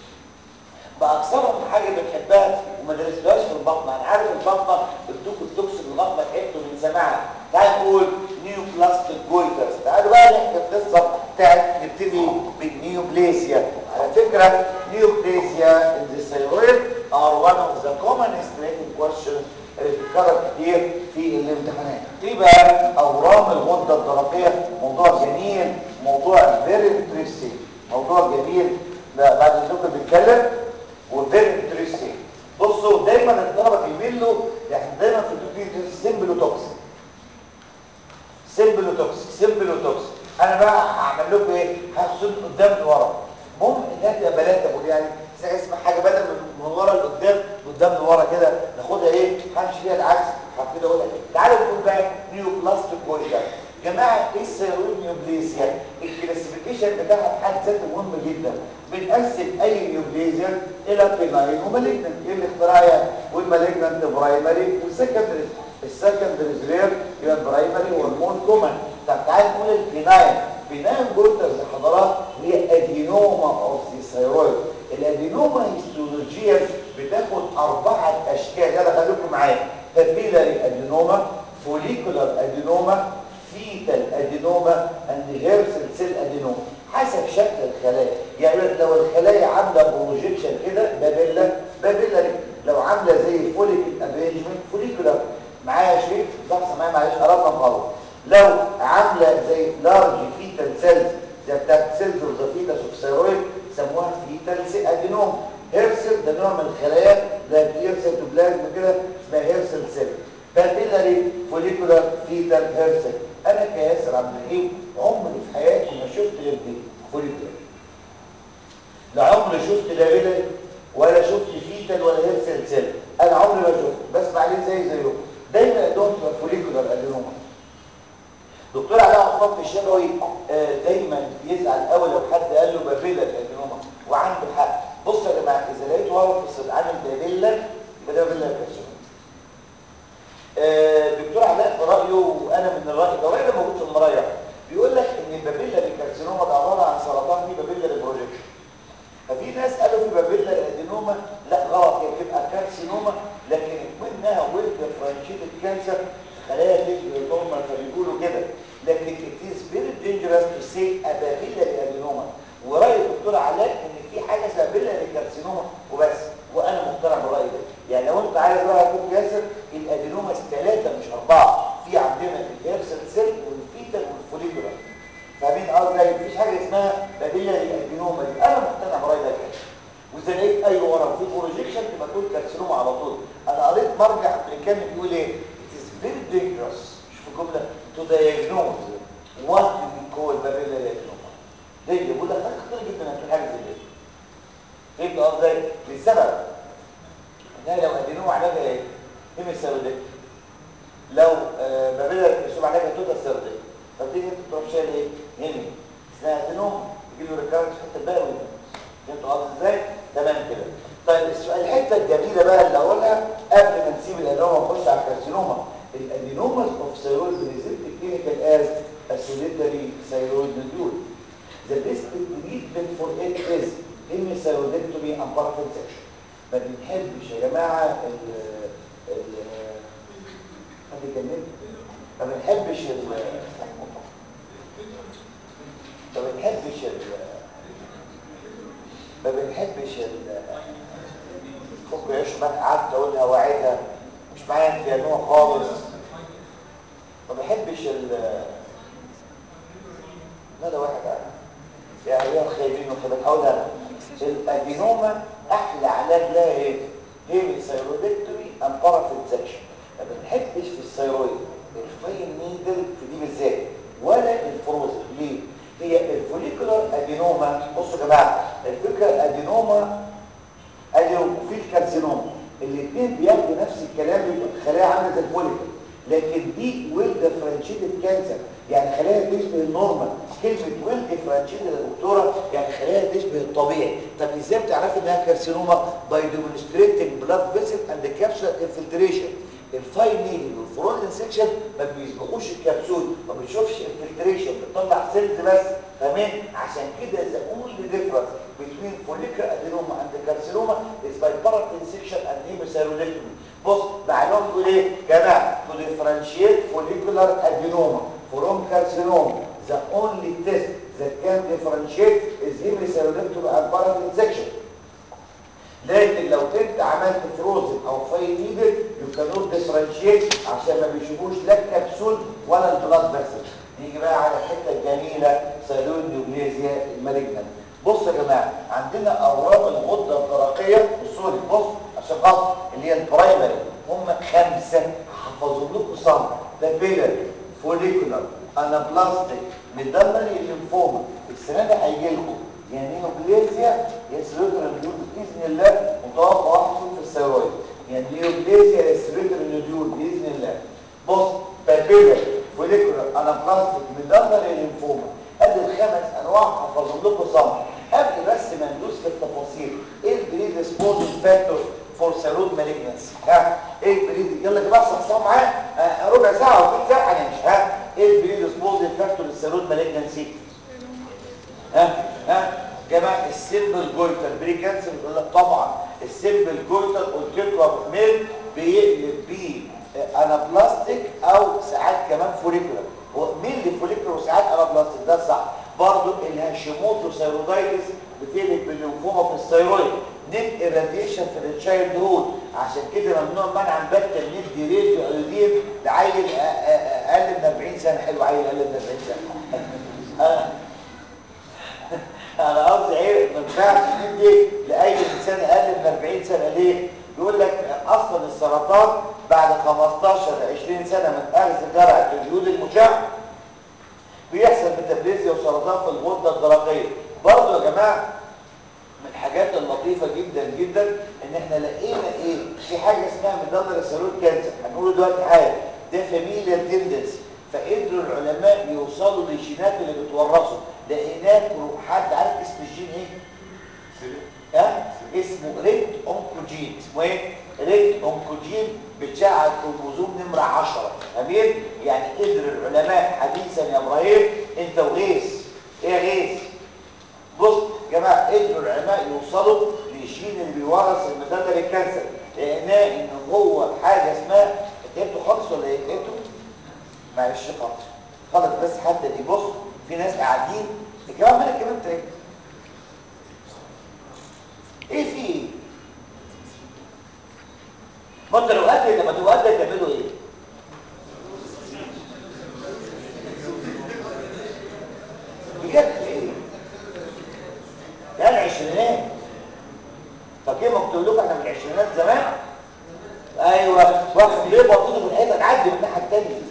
باكثرهم حاجه بنحبها وما درستهاش في البطنه انا عارف البطنه ادوكوا التوكسيك البطنه تعبتوا من سماعها تعال نقول نيوبلاستيك جويترز تعالوا بقى نحكي القصه بتاعت نبتدي بالنيوبليزيا على فكره نيوبليزيا in the thyroid are one of the commonest rating questions اللي بتتكرر كتير في الامتحانات ايه بقى اورام الغده الدرقيه موضوع موضوع فيري انترستنج موضوع جميل لا بعد اذنكم بنتكلم وفيري انترستنج بصوا دايما الطلبه بيميلوا يعني دايما في الدكتور سيمبل وتوكسيك سيمبل وتوكسيك سيمبل وتوكسيك انا بقى هعمل لكم ايه هاخد قدام لورا المهم انها تبقى بلاده بقول يعني زي اسمع حاجه بدل من من ورا لقدام قدام لورا كده ناخدها ايه همشي فيها العكس هبتدي اقول لك تعالوا نقول بقى نيو بلاستيك بويلر جماعه ايه السيرويد نيوبليزيا الكلاسيفيكيشن بتاعها في حد ذاته مهم جدا بنقسم اي نيوبليزيا الى بيناين ومالجنت ايه الاختراع يعني والمالجنت برايمري وسكندري السكندري رير يبقى البرايمري هرمون كومن طب تعال نقول البيناين بناين جولترز حضرات هي ادينوما اوف ذا ثايرويد الادينوما هيستولوجيا بتاخد اربعه اشكال يلا خليكم معايا بابيلاري ادينوما فوليكولار ادينوما فيتال ادينوما اند هيرسل سيل ادينوما حسب شكل الخلايا يعني لو الخلايا عامله بروجيكشن كده بابيلا بابيلاري لو عامله زي فوليكل ارينجمنت فوليكولار معايا شريك لحظه معايا معلش قربنا خالص لو عامله زي لارج فيتال سيلز زي بتاعت سيلز اوف ذا فيتاس اوف ثيرويد سموها فيتال ادينوم هيرسل ده نوع من الخلايا لا هيرسل بلازم كده اسمها هيرسل سيل بابيلاري فوليكولار فيتال هيرسل انا كياسر عبد الحليم عمري في حياتي ما شفت غير دي فوليكولار لا عمري شفت بابيلاري ولا شفت فيتال ولا هيرسل سيل انا عمري ما شفت بسمع عليه زي زيهم دايما عندهم فوليكولار ادينوما دكتور علاء عثمان في الشفوي آه دايما يزعل قوي لو حد قال له بابيلا الادينوما وعنده حق بص يا جماعه اذا لقيت ورق في الصدر عامل بابيلا يبقى ده بابيلا كارسينوما آه دكتور علاء في رايه وانا من الراي ده راي موجود في المرايح بيقول لك ان البابيلا الكارسينوما ده عباره عن سرطان فيه بابيلا البروجيكشن ففي ناس قالوا في بابيلا الادينوما لا غلط هي بتبقى كارسينوما لكن منها ويل ديفرنشيتد كانسر خلايا تشبه النورمال فبيقولوا كده لكن it is very dangerous to say ابابيلا الادينوما وراي الدكتور علاء ان في حاجه اسمها بابيلا الكارسينوما وبس وانا مقتنع بالراي ده يعني لو انت عايز بقى اكون كاسر الادينوما ثلاثه مش اربعه في عندنا الهيرسل سيل والفيتال والفوليكولار فاهمين قصدي مفيش حاجه اسمها بابيلا الادينوما دي انا مقتنع بالراي ده كده واذا لقيت اي ورم في بروجيكشن تبقى تقول كارسينوما على طول انا قريت مرجع امريكاني بيقول ايه very dangerous شوف الجملة to diagnose what we call babilla adenoma ده بيقول لك حاجة خطيرة جدا ان تقول حاجة زي كده فهمت قصدي للسبب انها لو ادينوما علاجها ايه؟ هيمي لو آه بابيلا الكرسوم علاجها توتا سيروديك فبتيجي انت تروح شايل ايه؟ هيمي اسمها ادينوما يجي له ريكارنس في الحته الباقي فهمت قصدي ازاي؟ تمام كده طيب السؤال الحته الجميله بقى اللي اقولها قبل ما نسيب الادينوما ونخش على الكارسينوما الادينوما اوف ثيرويد بريزنت كلينيكال از اسوليتري ثيرويد نوديول The best treatment for it is hemothyroidectomy and paraffin section. ما بنحبش يا جماعه ال ال حد يكلمني ما بنحبش ال ما بنحبش ال ما بنحبش ال فكوا يا شباب قعدت اقولها واعدها مش معايا انت يا نوع خالص ما بحبش ال لا ده واحد عارف يا ايها الخايبين وكده بحاولها الادينوما احلى علاج لها ايه هي الثيرويدكتومي ام بارافين سكشن ما بنحبش في الثيرويد الفاين نيدل في دي بالذات ولا الفروزن ليه هي الفوليكولار ادينوما بصوا يا جماعه الفكره الادينوما ادينوفيل كارسينوما الاثنين بياخدوا نفس الكلام يبقى خلايا عامله زي الفوليكل لكن دي ويل ديفرنشيتد كانسر يعني خلايا تشبه النورمال كلمه ويل ديفرنشيتد يا دكتوره يعني خلايا تشبه الطبيعي طب ازاي بتعرفي انها كارسينوما باي ديمونستريتنج بلاد فيسل اند كابسول انفلتريشن الفاين نيدل والفروزن سيكشن ما بيسبقوش الكبسول ما بتشوفش انفلتريشن بتطلع سيلز بس فاهمين عشان كده ذا اونلي ديفرنس between follicular adenoma and carcinoma is by paraffin section and hemothyroidectomy بص معلومه بيقول ايه جماعه to differentiate follicular adenoma from carcinoma the only test that can differentiate is hemothyroidectomy and paraffin section لكن لو انت عملت فروزن او فاين نيدل يو كانوت ديفرنشيت عشان ما بيشوفوش لا الكبسول ولا البلاد فيسل نيجي بقى على الحته الجميله سيلون عندنا اورام الغده الدرقيه بصوا لي بص عشان خاطر اللي هي البرايمري هم خمسه هحفظهم لكم صم بابيلاري فوليكولار انابلاستيك ميدالري ليمفوما السنه دي هيجي لكم يعني نيوبليزيا يسريتر نديول باذن الله متوقع واحد فيهم في الثيرويد يعني نيوبليزيا يسريتر نديول باذن الله بص بابيلاري فوليكولار انابلاستيك ميدالري ليمفوما ادي الخمس انواع هحفظهم لكم صم قبل بس ما ندوس في التفاصيل ايه البريدسبوزنج فاكتور فور سيرود مالجنسي ها ايه البريد يلا يا جماعه صحصحوا معايا آه ربع ساعه او ثلث ساعه هنمشي ها ايه البريدسبوزنج فاكتور للسيرود مالجنسي ها ها جماعه السيمبل جويتر بري كانسر بيقول لك طبعا السيمبل جويتر قلت لكم ابو حميد بيقلب بيه انابلاستيك او ساعات كمان فوليكولار هو مين اللي فوليكولار وساعات انابلاستيك ده صح برضو الهاشيموتو ثايرويدايتس بتقلب بالليمفوما في الثيرويد نت irradiation في التشايلد هود عشان كده ممنوع منعا باتا ندي راديو ايودين لعيل أ- أ- اقل من 40 سنه حلو عيل اقل من 40 سنه انا انا قصدي ايه ما ينفعش ندي لاي انسان اقل من 40 سنه ليه بيقول لك اصلا السرطان بعد 15 ل 20 سنه من اخذ جرعه الجهود المشع بيحصل ميتابليزيا وسرطان في الغده الدرقيه برضه يا جماعه من الحاجات اللطيفه جدا جدا ان احنا لقينا ايه في حاجه اسمها ميدالر سيرود كانسر هنقول دلوقتي حاجه ده فاميليا تندنسي فقدروا العلماء يوصلوا للجينات اللي بتورثوا لقيناه حد عارف اسم الجين ايه ها اسمه ريت اونكوجين اسمه ايه ريت اونكوجين بتاع الكروموزوم نمره 10 امين يعني قدر العلماء حديثا يا ابراهيم انت وغيث ايه يا غيث بص يا جماعه قدروا العلماء يوصلوا للجين اللي بيورث المدلل الكانسر لقيناه ان هو حاجه اسمها انتوا خالص ولا ايه انتوا معلش خالص خالص بس حد دي بص في ناس قاعدين كمان مالك كمان تاني ايه في ايه ما انت لو قد لما تبقى قد تعملوا ايه بجد في ايه ده العشرينات فاكرين مكتوب لكم احنا من العشرينات زمان ايوه واحد ليه بطيطه في الحيطه تعدي من الناحيه الثانيه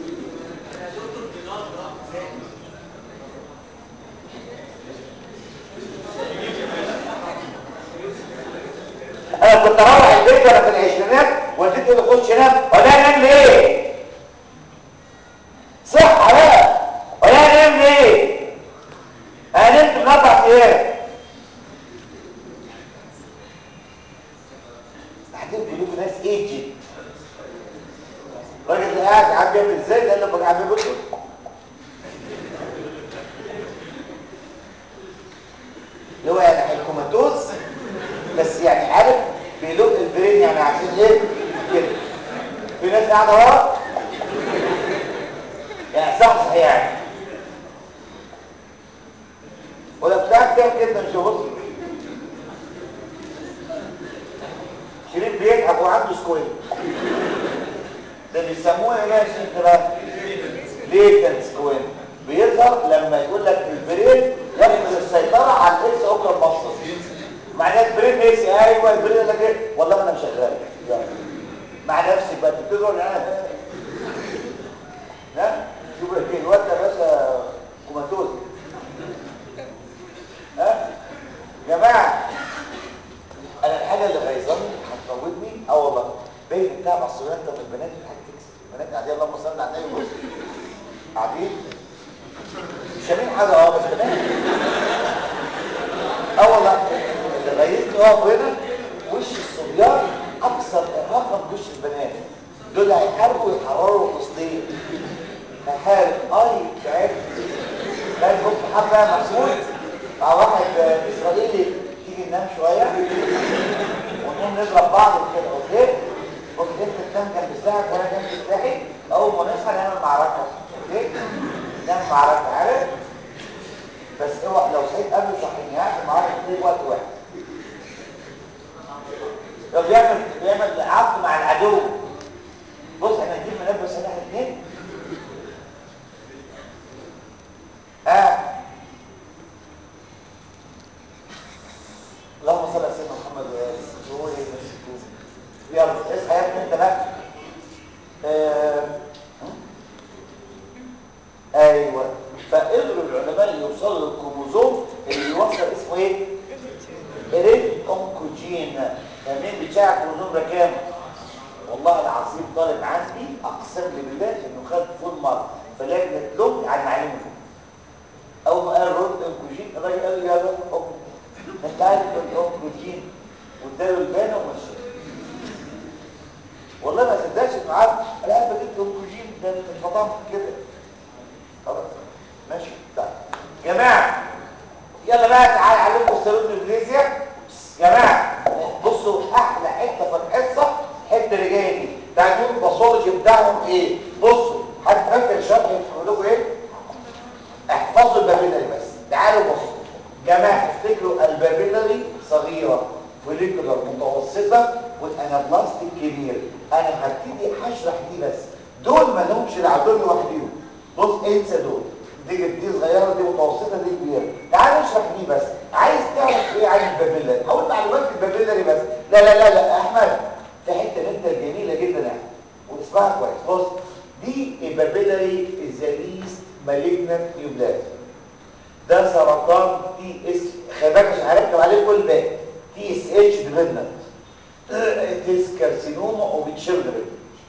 انا كنت اروح البيت وانا في العشرينات والدتي اللي تخش نام ولا انام ليه صح بقى ولا انام ليه انا نمت من اربع ايام بعدين كلكم ناس ايجي الراجل اللي قاعد قاعد بيعمل ازاي ده اللي بقى قاعد بيقول اللي هو يعني هيكوماتوز بس يعني عارف بيلوق البرين يعني عشان ايه كده في ناس قاعده ورا يعني صح صح يعني ولا بتاع كام كده مش بص شريف بيضحك وعنده سكويل ده بيسموه ايه يا شيخ بقى ليتن سكويل بيظهر لما يقول لك البرين يفقد السيطره على الاكس اوكر مصر معناه البرين نسي ايوه البرين يقول لك ايه والله ما انا شغال يلا. مع نفسك بقى تبتدي تقول انا ها شوف ايه الواد ده باشا كوماتوز ها جماعه انا الحاجه اللي غيظاني هتموتني اه والله باين بتاع مع الصغيرين انت من البنات في حاجه تكسب البنات قاعدين اللهم صل على النبي بص قاعدين مش شايفين حاجه اه بس بنات اه والله اللي غيظني اقف هنا وش الصبيان اكثر ارهاقا من وش البنات دول هيحاربوا يحرروا فلسطين هيحارب اي تعبت لا يكون حبه محمود مع واحد اسرائيلي تيجي ننام شويه ونقوم نضرب بعض كده اوكي ممكن انت تنام جنب سلاحك وانا جنب سلاحي اول ما نصحى نعمل معركه اوكي نعمل معركه عارف بس اوعى لو صحيت قبل صحيني هعمل معركه في وقت واحد لو بيعمل بيعمل عقد مع العدو بص احنا هنجيب منبه سلاح اثنين اه صلى على سيدنا محمد وآله يقول ايه بس يلا اصحى يا ابني انت بقى آه، ايوه فقدروا العلماء يوصلوا للكروموزوم اللي بيوصل اسمه ايه ريد اونكوجين مين بتشاع الكروموزوم ده كام والله العظيم طالب عندي اقسم لي بالله انه خد فول مره فلجنه لهم على المعلومه اول ما قال رد اونكوجين الراجل قال لي يا رب حكم انت عارف الاونكوجين واداله البانه ومشي والله ما صدقش انه عارف انا قاعد بجيب اونكوجين ده انت اتفضلت كده خلاص ماشي طيب جماعه يلا بقى تعالى اعلمكم السيروت الانجليزيه يا جماعه بصوا احلى حته في الحصه الحته اللي جايه دي تعالوا نقول الباثولوجي بتاعهم ايه بصوا حد فاكر الشرح يقول لكم ايه احفظوا البابيلاري بس تعالوا بصوا جماعه افتكروا البابيلاري صغيره فوليكولار متوسطه والانابلاستيك كبير انا هبتدي هشرح دي بس دول ما لهمش دعوه لوحدهم بص انسى دول دي دي صغيره دي متوسطه دي كبيره تعال نشرح دي بس عايز تعرف ايه عن البابيلاري هقول معلومات في البابيلاري بس لا لا لا لا احمد في حته انت جميله جدا يعني واسمعها كويس بص دي البابيلاري از ذا ليست مالجنت نيوبلازم ده سرطان تي اس خلي بالك عشان هركب عليه كل ده تي اس اتش ديبندنت تيس كارسينوما اوف تشيلدرن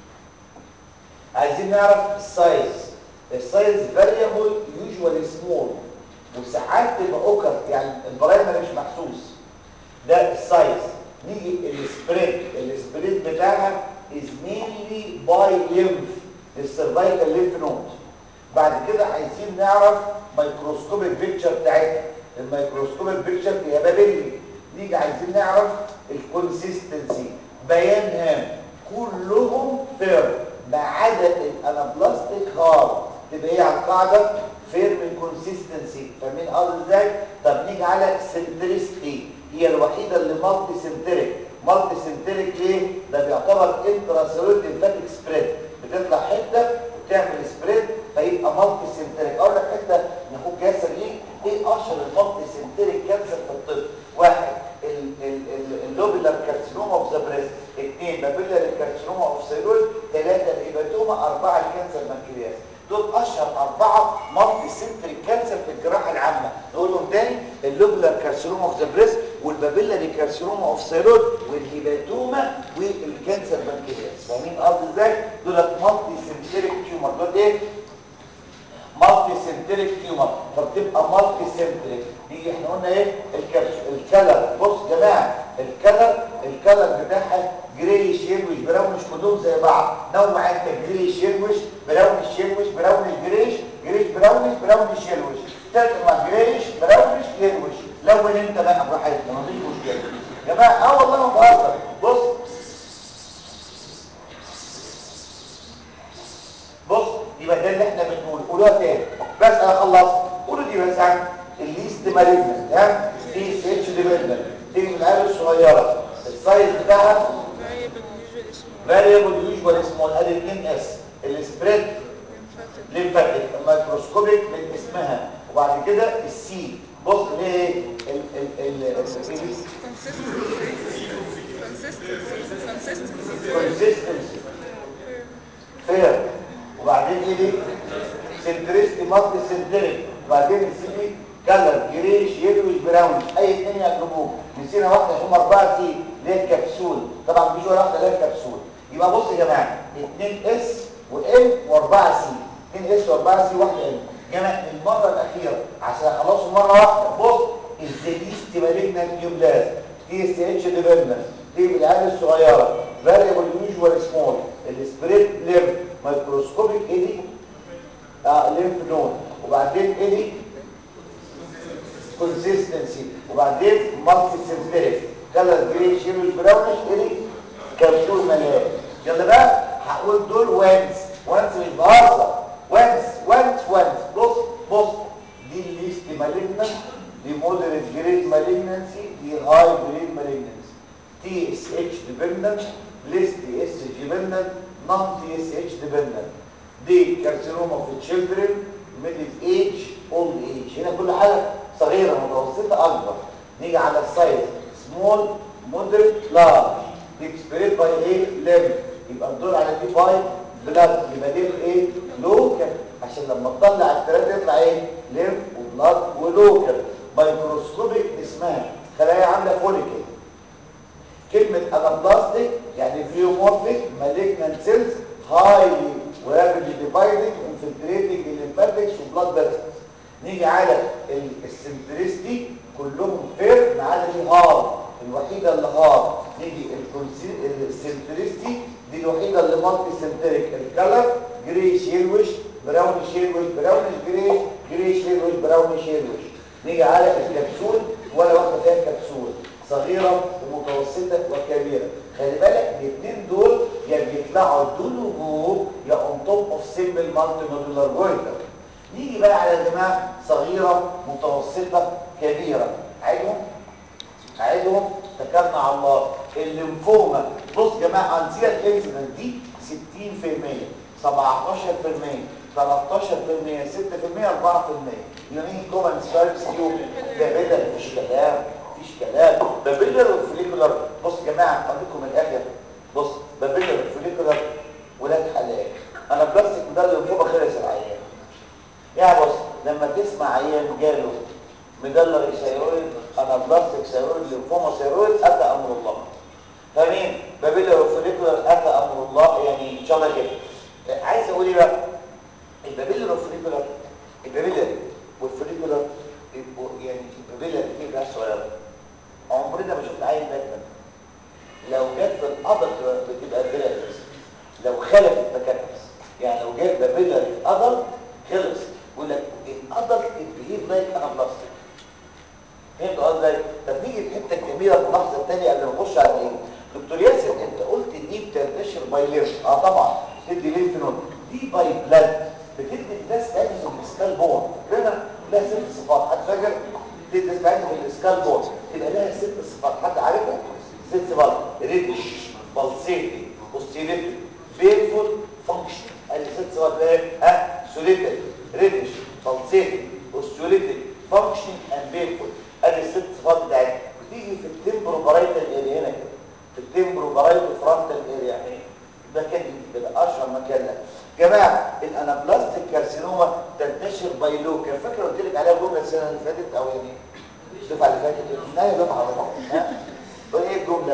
عايزين نعرف السايز السايز فاريبل يوجوالي سمول وساعات تبقى اوكر يعني البرايمري مش محسوس ده السايز نيجي السبريد السبريد بتاعها is mainly by lymph السيرفايكال ليمف نود بعد كده عايزين نعرف مايكروسكوبيك بيكتشر بتاعتها الميكروسكوبيك بيكتشر فيها بابيلي نيجي عايزين نعرف الكونسيستنسي بيان هام كلهم فير ما عدا الانابلاستيك هارد تبقى ايه على القاعده فيرم كونسيستنسي فاهمين قصدي ازاي طب نيجي على سنتريستي هي الوحيده اللي مالتي سنتريك مالتي سنتريك ليه ده بيعتبر انتراسيلولر ليمفاتيك سبريد بتطلع حته وتعمل سبريد فيبقى مالتي سنتريك اقول لك حته ان اخوك ياسر ايه ايه اشهر المالتي سنتريك كانسر في الطب واحد اللوبيلار كارسينوما اوف ذا بريست اثنين بابيلار كارسينوما اوف سيلول ثلاثه الهيباتوما اربعه الكانسر بنكرياس دول اشهر اربعه مالتي سنتريك كانسر في الجراحه العامه نقولهم تاني اللوبيلار كارسينوما اوف ذا بريست والبابيلاري كارسينوما اوف سيلول والهيباتوما والكانسر بنكرياس فاهمين قصدي ازاي دول مالتي سنتريك تيومر دول ايه مالتي سنتريك تيومر فبتبقى مالتي سنتريك دي احنا قلنا ايه الكبش الكلر بص يا جماعه الكلر الكلر بتاعها جريش يلوش براونش كلهم زي بعض نوع انت جريش يلوش براونش يلوش براونش جريش جريش براونش براونش يلوش تلات مع جريش براونش يلوش لون انت بقى براحتك ما فيش مشكله يا جماعه اه والله ما بهزر بص بص يبقى ده اللي احنا بنقوله قولوها تاني بس انا خلصت قولوا دي بس عن الليست مالجنت ها دي اس اتش ديبندنت دي من العيال الصغيره السايز بتاعها فاريبل يوجوال اسمه ادي 2 اس السبريد ليمفاتيك الميكروسكوبيك من اسمها وبعد كده السي بص ليه ال ال ال كونسيستنسي فير وبعدين ايه دي سنتريستي مالتي سنتريك وبعدين السي كلر جريش يلوش براون اي اثنين يقلبوه نسينا واحده هم اربعه سي اللي هي الكبسول طبعا مفيش ولا واحده اللي هي الكبسول يبقى بص يا جماعه 2 اس وام و4 سي 2 اس و4 سي واحده ام جماعه المره الاخيره عشان اخلصوا مره واحده بص الزيليست مالجنت نيوبلاز تي اس اتش ديبندنس دي بالعيال الصغيره فاريبل يوجوال سمول السبريد ليمف مايكروسكوبيك ايه دي اه ليمف نود وبعدين ايه دي كونسيستنسي وبعدين مالتي سنتريك كلر جريش يلوش براونش ايه دي كبسول مليان يلا بقى هقول دول وانس وانس مش بهزر وانس وانس وانس بص بص دي الليست مالجنت دي مودريت جريد مالجنسي دي هاي جريد مالجنسي تي اس اتش ديبندنت ليست تي اس ديبندنت نون تي اس اتش ديبندنت دي كارسينوما في تشيلدرن ميدل ايج اولد ايج هنا كل حاجه صغيره متوسطه اكبر نيجي على السايز سمول ولوكال مايكروسكوبيك اسمها خلايا عامله فوليكل كلمه انابلاستيك يعني بليومورفيك مالجنانت سيلز هايلي ورابيدلي ديفايدنج انفلتريتنج الليمفاتكس وبلاد فيسلز نيجي على السنتريستي كلهم فير ما عدا دي هارد الوحيده اللي هارد نيجي السنتريستي دي الوحيده اللي مالتي سنتريك الكلر جريش يلوش براوني يلوش براوني جريش جريش يلوش براوني يلوش نيجي على الكبسول ولا واحده فيها كبسول صغيره ومتوسطه وكبيره خلي بالك الاثنين دول يا بيطلعوا دول وجوه يا اون توب اوف سيمبل مالتي نودولار جويتر نيجي بقى على يا جماعه صغيره متوسطه كبيره عيدهم عيدهم تكلنا على الله الليمفوما بص يا جماعه انسيه الانسيدنت دي 60% 17% 13% 6% 4% يمين كومن سبيرس يوم ده بدل مفيش كلام مفيش كلام بابيلر والفوليكولر بص يا جماعه اقول لكم الاخر بص بابيلر والفوليكولر ولاد حلال انا بلاستيك ده الليمفوما خلص العيان يعني بص لما تسمع عيان جاله مدلر ثيرويد انا بلاستيك ثيرويد ليمفوما ثيرويد اتى امر الله فاهمين بابيلر وفوليكولر اتى امر الله يعني ان شاء الله كده عايز اقول ايه بقى البابيلر والفوليكولر البابيلر والفوليكولر يبقوا يعني البابيلر دي بقى صغيره عمرنا ما شفنا عين باتمان لو جت في القبض بتبقى بيلارس لو خلفت مكانها يعني لو جت بابيلر في القبض خلص يقول لك القبض البهيف لايك انا بلاستيك فهمت قصدي طب نيجي الحته الجميله الملاحظه الثانيه قبل ما نخش على ايه دكتور ياسر انت قلت دي بتنتشر باي ليمف اه طبعا تدي ليمف نود دي باي بلاد بتدي الناس تاكل السكال بون هنا لها ست صفات حد فاكر بتدي الناس تاكل السكال بون يبقى لها ست صفات حد عارفها ست صفات ريدش بلسيتي اوستيليتي بينفول فانكشن ادي ست صفات ايه ها سوليتي ريدش بلسيتي اوستيليتي فانكشن اند بينفول ادي الست صفات بتاعتها بتيجي في التمبرو بارايتال اريا هنا كده في التمبرو بارايتال فرونتال اريا هنا المكان دي كده اشهر مكان لها جماعه الانابلاستيك كارسينوما تنتشر باي لوكال فاكر قلت لك عليها جمله السنه اللي فاتت او يعني الدفعه اللي فاتت لا يا دفعه على ها ايه الجمله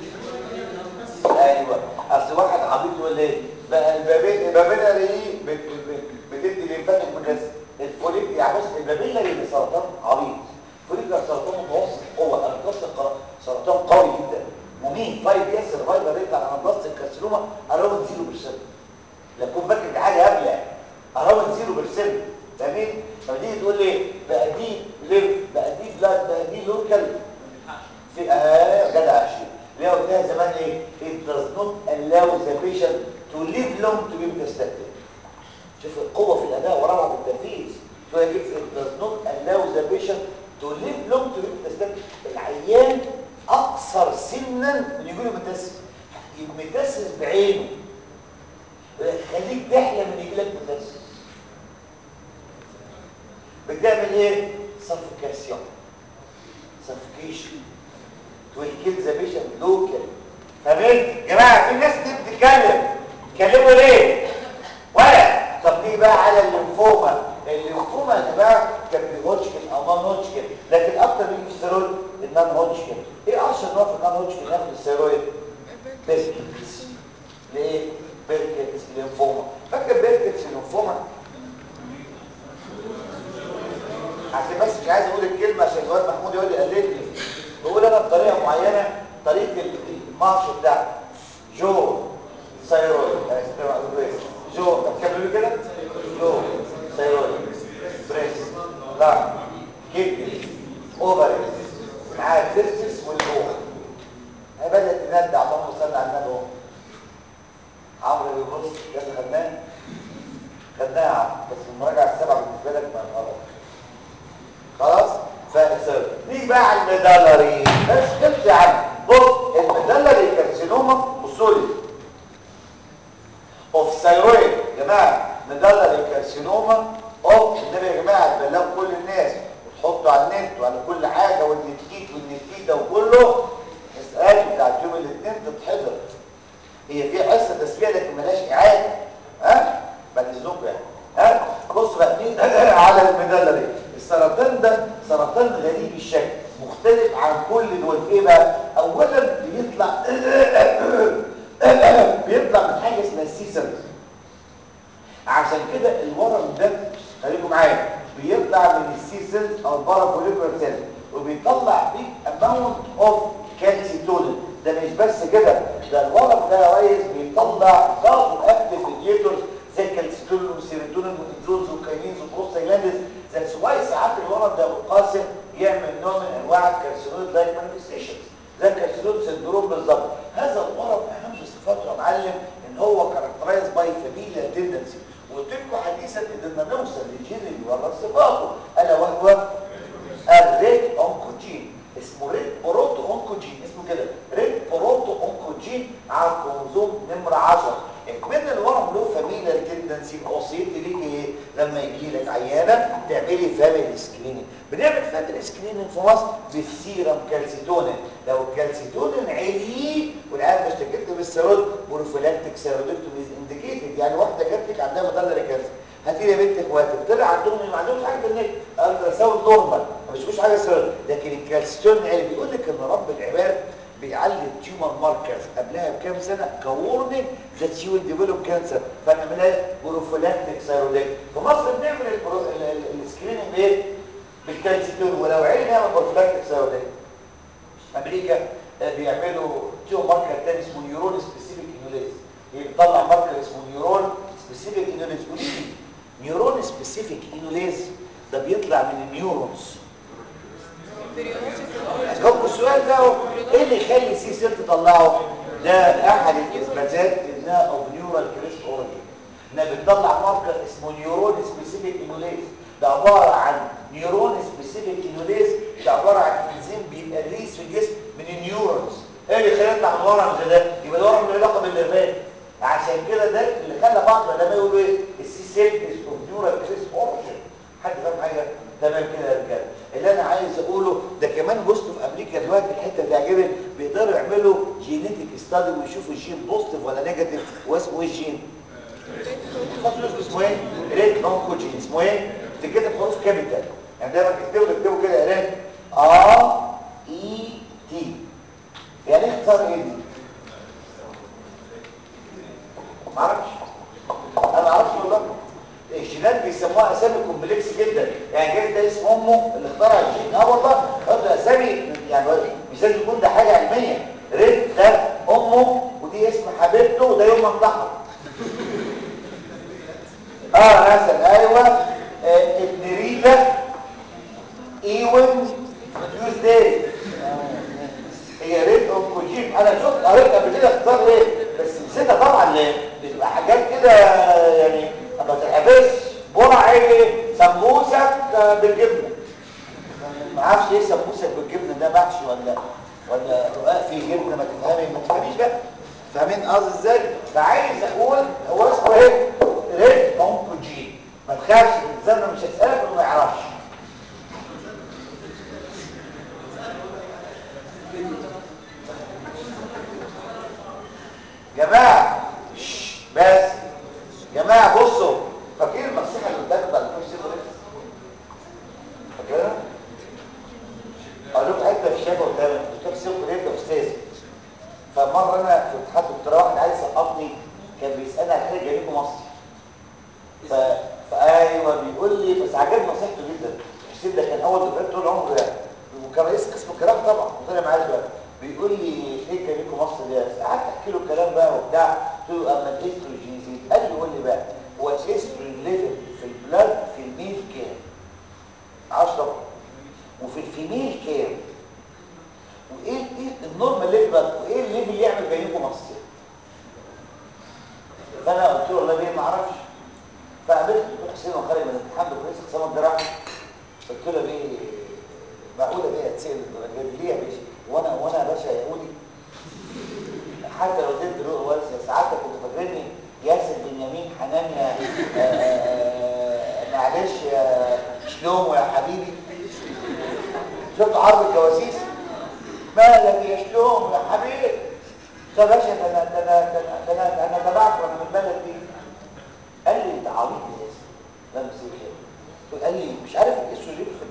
ايوه اصل واحد عبيط يقول ايه بقى البابين البابيلاري دي بتدي ليمفاتيك بس الفوليك يعني بص البابيلاري اللي سرطان عبيط فوليك سرطان متوسط قوه انابلاستيك سرطان قوي جدا مميت 5 years survival rate على انابلاستيك كارسينوما اراوند 0% لكن فاكر دي حاجه هبله اراوند 0% فاهمين لما تيجي تقول لي بقى دي ليف بقى دي بلاد بقى دي لوكال في اه جدع 20 ليه قلتها زمان ايه it does not allow the patient to live long to be metastatic شوف القوه في الاداء وروعه في التنفيذ شويه كيف it does not allow the patient to live long to be metastatic العيان اكثر سنا من يقول متاسس المتاسس بعينه خليك تحلم ان يجيلك متاسس بتعمل ايه سفوكاسيون سفوكيشن تويكيل ذا بيشنت لوكال فاهمين جماعه في ناس دي بتتكلم تكلموا ليه ولا طب دي بقى على الليمفوما الليمفوما يا جماعه كان في هوتشكن او نون هوتشكن لكن اكتر من الستيرويد النون هوتشكن ايه اشهر نوع في النون هوتشكن ياخد الستيرويد بيركتس ليه بيركتس ليمفوما فاكر بيركتس ليمفوما عشان بس مش عايز اقول الكلمه عشان الواد محمود يقول لي قلت لي بقول انا بطريقه معينه طريقه المارش بتاعي جو ثايرويد جو طب كملوا كده جو ثايرويد بريس لا كدني اوفري معاه تستس والجوع هي بدات تندع اللهم صل على النبي اهو عمرو بيبص كده خدناه خدناها بس المراجعه السبعه بالنسبه لك ما غلط خلاص فاكسر نيجي بقى على الميدالري بس خلص يا عم بص الميدالري كارسينوما بصوا لي اوف ثايرويد يا جماعه ميدالري كارسينوما اوف النبي يا جماعه تبلغوا كل الناس وتحطوا على النت وعلى كل حاجه والنتيت والنتيجه وكله اسال بتاعت يوم الاثنين تتحضر هي في حصه تسميه لكن ملهاش اعاده ها بعد اذنكم يعني ها بص بقى مين على الميدالري السرطان ده سرطان غريب الشكل مختلف عن كل دول ايه بقى اولا بيطلع بيطلع من حاجه اسمها السيسلز عشان كده الورم ده خليكم معايا بيطلع من السيسلز او البارافوليكولار سيلز وبيطلع بيك اماونت اوف كالسيتونين ده مش بس كده ده الورم ده يا ريس بيطلع بعض اكتيفيتورز زي الكالسيتونين والسيروتونين والانزولز والكاينينز والبروستاجلاندز ذاتس واي ساعات الورم ده قاسم يعمل نوع من انواع الكالسينويد لايك مانيفستيشنز زي الكالسينويد سندروم بالظبط هذا الورم اهم صفاته يا معلم ان هو كاركترايز باي فاميليا تندنسي وقلت لكم حديثا قدرنا نوصل للجين اللي ورا صفاته الا وهو الريد اونكوجين اسمه ريد بروتو اونكوجين اسمه كده ريد بروتو اونكوجين على الكروموزوم نمره 10 كمان الورم له فاميليا تندنسي وصيتي ليك ايه لما يجي لك عيانه تعملي فاميلي سكريننج بنعمل فاميلي سكريننج في مصر بالسيرم كالسيتونين لو الكالسيتونين عالي والعيان مشتكيت بالسيرود بروفيلاكتيك سيرودكتومي انديكيتد يعني واحده جات لك عندها مدلل كانسر هاتي لي يا بنت اخواتك طلع عندهم ما عندهمش حاجه في النك الترا ساوند نورمال ما بيشوفوش حاجه سيرود لكن الكالسيتونين عالي بيقول لك ان رب العباد بيعلي التيومر ماركرز قبلها بكام سنه كورنينج ذات يو ديفلوب كانسر فنعملها بروفيلاكتيك سيرودكت في مصر بنعمل السكريننج بايه بالكالسيتون ولو عيل نعمل بروفيلاكتيك سيرودكت امريكا بيعملوا تيومر ماركر تاني اسمه نيورون سبيسيفيك انوليز بيطلع ماركر اسمه نيورون سبيسيفيك انوليز قولي لي نيورون سبيسيفيك انوليز ده بيطلع من النيورونز جاوبوا السؤال ده اهو ايه اللي يخلي سي سيل تطلعه ده احد الاثباتات انها اوف نيورال كريست اوريجين انها بتطلع ماركر اسمه نيورون سبيسيفيك انوليز ده عباره عن نيورون سبيسيفيك انوليز ده عباره عن انزيم بيبقى ريليز في الجسم من النيورونز ايه اللي خلاه يطلع من ورم زي ده يبقى ده ورم له علاقه بالنيرفات عشان كده ده اللي خلى بعض العلماء يقولوا ايه السي سيل از اوف نيورال كريست اوريجين حد فاهم حاجه تمام كده يا رجاله اللي انا عايز اقوله ده كمان وصلوا في امريكا دلوقتي الحته اللي عجبني بيقدروا يعملوا جينيتك ستادي ويشوفوا الجين بوزيتيف ولا نيجاتيف واسمه ايه الجين فاكر اسمه ايه ريد اونكوجين اسمه ايه تكتب حروف كابيتال يعني دايما تكتبوا تكتبوا كده ريد ار اي تي يعني ايه اختصار ايه دي ما اعرفش انا ما اعرفش والله الجينات بيسموها اسامي كومبلكس جدا يعني جاي ده اسم امه اللي اخترع الجين اه والله برضه اسامي يعني مش لازم يكون ده حاجه علميه ريد ده امه ودي اسم حبيبته وده يوم ما انتحر اه مثلا ايوه آه ابن ريتا ايون تيوزداي هي ريد اونكوجين انا شفت قريت قبل كده اختار ايه بس نسيتها طبعا ليه بتبقى حاجات كده يعني ما تتحبسش برع ايه سمبوسك بالجبنه ما اعرفش ايه سمبوسك بالجبنه ده محشي ولا ولا رقاق فيه جبنه ما تفهمي ما تفهميش بقى فاهمين قصدي ازاي فعايز اقول هو اسمه ايه ريد اونكوجين ما تخافش الانسان مش هيسالك وما يعرفش جماعه بس جماعه بصوا فاكرين النصيحه اللي قدامك بتاع الكورس ده فاكرها اقول لكم حته في الشافه قدامك دكتور سيف ده استاذ فمره انا في امتحان دكتوراه واحد عايز يسقطني كان بيسالني على حاجه جايبه مصر ف... فايوه بيقول لي بس عجبني نصيحته جدا حسين ده كان اول دكتور طول عمره يعني وكان رئيس قسم الكلام طبعا وطلع معايا دلوقتي بيقول لي ليه جايبكم مصر دي قعدت احكي له الكلام بقى وبتاع قلت له اما الاستروجين يزيد قال لي قول لي بقى هو الاستروجين ليفل في البلاد في الميل كام 10 وفي الفيميل كام وايه ايه النورمال ليفل وايه الليفل اللي يعمل بينكم مصر فانا قلت له والله ليه ما اعرفش فقابلت الدكتور حسين وخارج من الامتحان دكتور رئيس اقسام الجراحه قلت له ليه معقوله بيه هتسال الدرجه دي ليه يا باشا وانا وانا يا باشا يهودي حتى لو اديت له ساعتها كنت فاكرني ياسر بنيامين حنانيا معلش يا شلومو يا حبيبي شفت عرض الجواسيس مالك يا شلومو يا حبيبي ده باشا ده انا ده انا ده انا ده انا تبعك وانا من البلد دي قال لي انت عبيط يا ياسر لا مسيح قال لي مش عارف الاستروجين في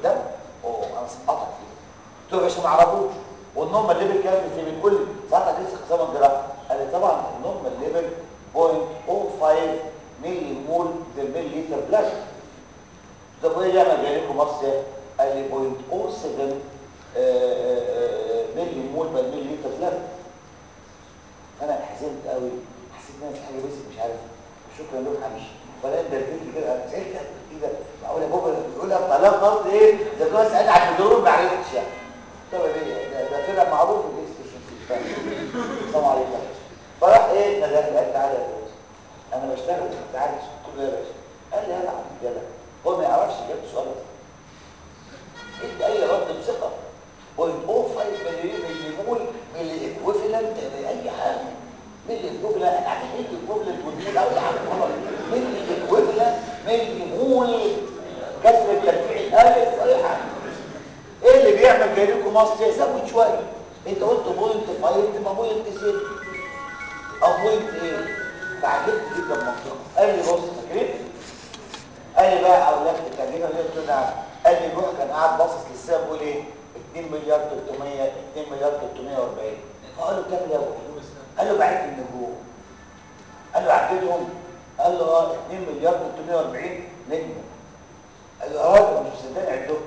يا باشا ما اعرفوش والنورمال ليفل كام في من كل ساعتها لسه قسم الجراحه قال لي طبعا النورمال ليفل 0.05 ملي مول بالملي لتر بلاش طب وايه يعمل جاي لكم مصر قال لي 0.07 ملي مول بالملي لتر بلاش انا حزنت قوي حسيت ان انا في حاجه بس مش عارف شكرا له همشي فلا انت اديتني كده انا زعلت كده معقول يا بابا بيقول لك طلاب قصد ايه ده كويس قال على الدور ما عرفتش يعني طب ايه ده ده طلع معروف الاستشفاء السلام عليكم فراح ايه نادى قال تعالى يا باشا انا بشتغل تعالى قلت له يا باشا قال لي يلا يلا هو ما يعرفش جاب سؤال انت اي رد بثقه بوينت او 5 مليون مليمول من الايكويفالنت اي حاجه من الايكويفالنت انا عارف ايه الايكويفالنت والمول اول حاجه غلط من الايكويفالنت مليمول كسر الترفيع الالف اي حاجه ايه اللي بيعمل جاي لكم مصر زود شويه انت قلت بوينت 5 تبقى بوينت 6 او بوينت ايه فعجبت جدا المنطقه قال لي بص فاكرين قال لي بقى اولاد الترجمه اللي قلت له قال لي روح كان قاعد باصص للسما بيقول ايه 2 مليار 300 2 مليار 340 فقال له كام يا ابو قال له بعت النجوم قال له عديتهم قال له اه 2 مليار 340 نجم قال له اه مش مصدقني عدهم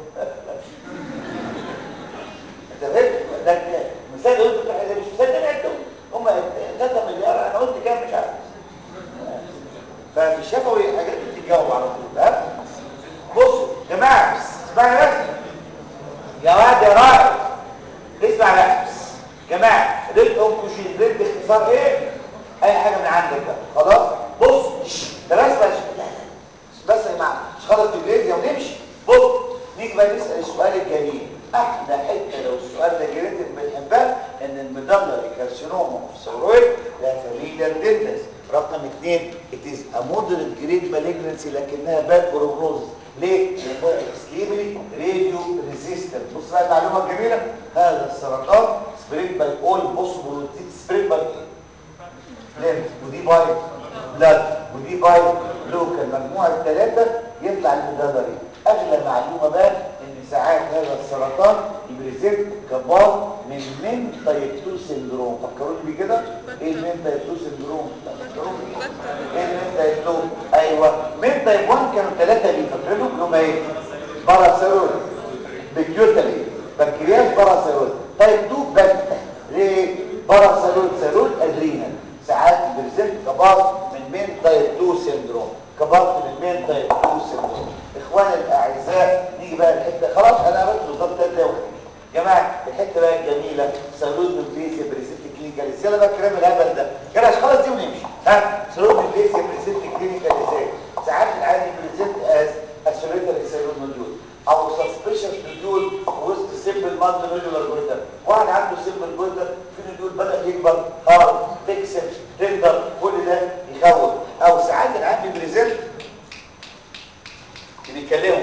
انت فاهم ده مثال قلت له مش مصدقني عدهم هم 3 مليار انا قلت كام مش عارف ففي الشفوي الحاجات دي بتتجاوب على طول ها بصوا يا جماعه اسمعني بس يا واد يا راجل اسمع بس يا جماعه ريد اونكوشين ريد باختصار ايه اي حاجه من عندك بقى خلاص بص ده بس بس بس يا جماعه مش خلاص الانجليزي ونمشي بص نيجي بقى نسال السؤال الجميل احلى حته لو السؤال ده جريت بنحبها ان المدلري كارسينوما اوف ثيرويد لا فاميليال تندنس رقم اثنين it is a moderate grade malignancy لكنها bad prognosis ليه؟ لانه extremely radio resistant بص بقى المعلومه الجميله هذا السرطان spread by all possible spread by ليمف ودي باي بلاد ودي باي لوكال مجموعه الثلاثه يطلع المدلري اغلى معلومه بقى ان ساعات هذا السرطان يبريزنت كبار من من تايب 2 سندروم فكروني بيه كده ايه المين تايب 2 سندروم فكروني ايه المين تايب 2 ايوه من تايب 1 كانوا ثلاثه اللي فاكرينهم اللي هم ايه باراسيرول بيتيوتالي بنكرياس باراسيرول تايب 2 بكتا ليه باراسيرول سيرول ادرينال ساعات يبريزنت كبار من مين تايب 2 سندروم كبرت من مين تايب 2 سندروم اخواني الاعزاء نيجي بقى الحته خلاص انا قريت بالظبط ثلاث دقايق جماعه الحته بقى الجميله سيرود نوكليسي بريسيت كلينيكال ازاي بقى الكلام الهبل ده كده عشان خلاص دي ونمشي ها سيرود نوكليسي بريسيت كلينيكال ازاي ساعات العادي بريسيت از اسوليتر سيرود نودول او سسبشن نودول وسط سيمبل مالتي نودولار جويتر واحد عنده سيمبل جويتر في نودول بدا يكبر هارد تكسر تندر كل ده يخوف او ساعات العادي بريسيت بيتكلموا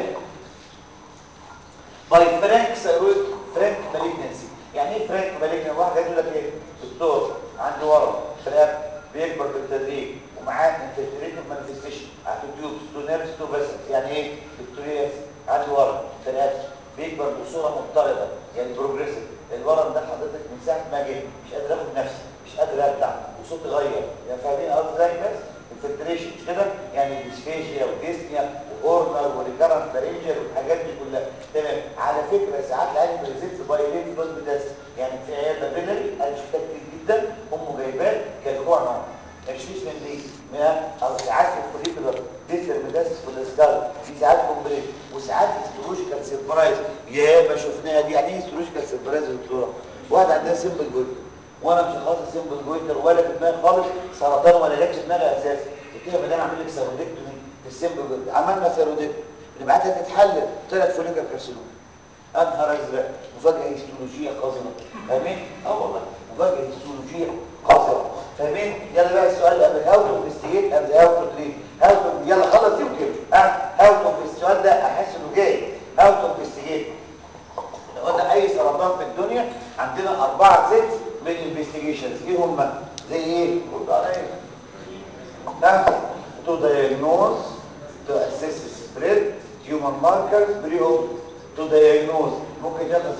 باي فرانك سيرويد فرانك مالجنسي يعني ايه فرانك مالجنسي واحد يقول لك ايه دكتور عنده ورم في الرقبه بيكبر بالتدريج ومعاه انفلتريتيف مانيفستيشن عنده تيوبس تو نيرفز تو فيسلز يعني ايه دكتورياس عنده ورم في الرقبه بيكبر بصوره مضطرده يعني بروجريسيف الورم ده حضرتك من ساعه ما جه مش قادر اخد نفسي مش قادر ابلع وصوتي اتغير يعني فاهمين قصدي ازاي بس الفلتريشن مش كده يعني ديسفيشيا وديسنيا وهورنر وريكارنت فارنجر والحاجات دي كلها تمام على فكره ساعات العيال بريزيت بايلين فلوس بتاس يعني في عياده بيلري انا شفتها كتير جدا امه جايباه كالكوع نوع تشويش من دي او ساعات الفوليكولر ديسر مداس في الاسكال في ساعات كومبريت وساعات هيستولوجيكال سيربرايز يا ما شفناها دي يعني ايه هيستولوجيكال سيربرايز يا دكتوره واحد عندها سيمبل جويتر وانا مش خاص سيمبل جويتر ولا في دماغي خالص سرطان ولا لاكش دماغي اساسي قلت لها مدام اعمل لك سيرودكتومي في السيمبل جويتر عملنا سيرودكتومي نبعتها تتحلل طلعت فوليكال كارسينوما انهار ازرق مفاجاه هيستولوجيه قذره فاهمين اه والله مفاجاه هيستولوجيه قذره فاهمين يلا بقى السؤال اللي قبل هاو تو انفستيجيت قبل هاو تو تريت هاو تو يلا خلص دي وتمشي ها هاو تو السؤال ده احس انه جاي هاو تو انفستيجيت قلنا اي سرطان في الدنيا عندنا اربعه ست من الانفستيجيشنز ايه هم زي ايه قول عليا ها تو دايجنوز تو اسيس سبريد تيومر ماركرز بري تو دايجنوز ممكن ياخد ايه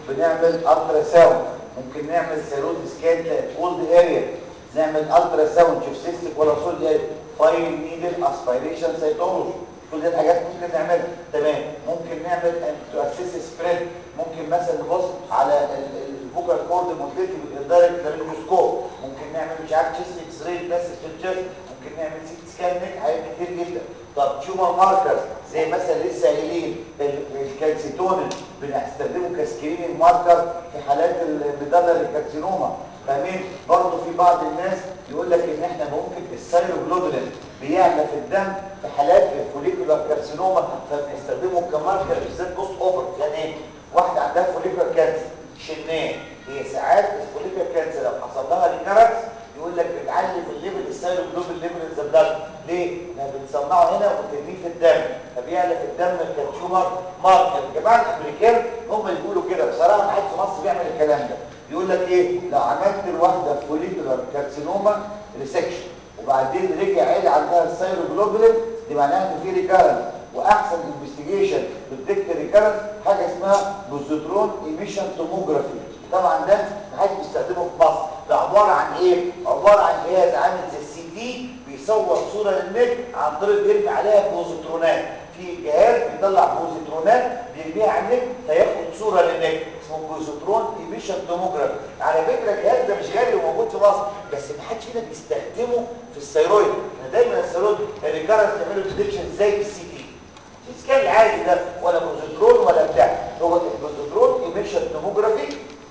بنعمل الترا ساوند ممكن نعمل سيرود سكان اولد اريا نعمل الترا ساوند شوف سيستك ولا سولد اريا فايل نيدل اسبيريشن سيتولوجي كل دي الحاجات ممكن نعملها تمام ممكن نعمل تو اسيس سبريد ممكن مثلا نبص على الفوكال كورد موتيلتي بالدايركت لارنجوسكوب ممكن نعمل مش عارف تشيست اكس راي بس في الجسم ممكن نعمل سيت سكان نيك حاجات كتير جدا طب تيومر ماركرز زي مثلا لسه قايلين الكالسيتونين بنستخدمه كسكريننج ماركر في حالات الميدالر الكارسينوما فاهمين برضه في بعض الناس يقول لك ان احنا ممكن السيروجلوبولين بيعلى في الدم في حالات الفوليكولار كارسينوما فبنستخدمه كماركر بالذات بوست اوفر يعني ايه واحده عندها فوليكولار كانسر شنان هي ساعات الفوليكولار كانسر لو حصل لها ريكارنس يقول لك بتعلي في الليفل السيروجلوبين ليفل الزبدات ليه؟ احنا بنصنعه هنا وبنرميه في الدم فبيعلى في الدم كتيومر ماركر الجماعه الامريكان هم اللي بيقولوا كده بصراحه ما حدش في مصر بيعمل الكلام ده يقول لك ايه لو عملت الواحده فوليكولار كارسينوما ريسكشن وبعدين رجع عيل عندها السيروجلوبولين دي معناها ان في ريكارنس واحسن انفستيجيشن بتديكت ريكارنس حاجه اسمها بوزيترون ايميشن توموجرافي طبعا ده ما حدش بيستخدمه في مصر ده عباره عن ايه عباره عن جهاز عامل زي السي تي بيصور صوره للنجم عن طريق بيرمي عليها بوزيترونات في جهاز بيطلع بوزيترونات بيرميها على النجم فياخد صوره للنجم اسمه بوزيترون ايميشن توموجرافي على فكره الجهاز ده مش غالي وموجود في مصر بس ما حدش فينا بيستخدمه في الثيرويد احنا دايما الثيرويد الريكارنس بيعملوا بريدكشن زي السي تي السكان العادي ده ولا بوزيترون ولا بتاع هو البوزيترون ايميشن توموجرافي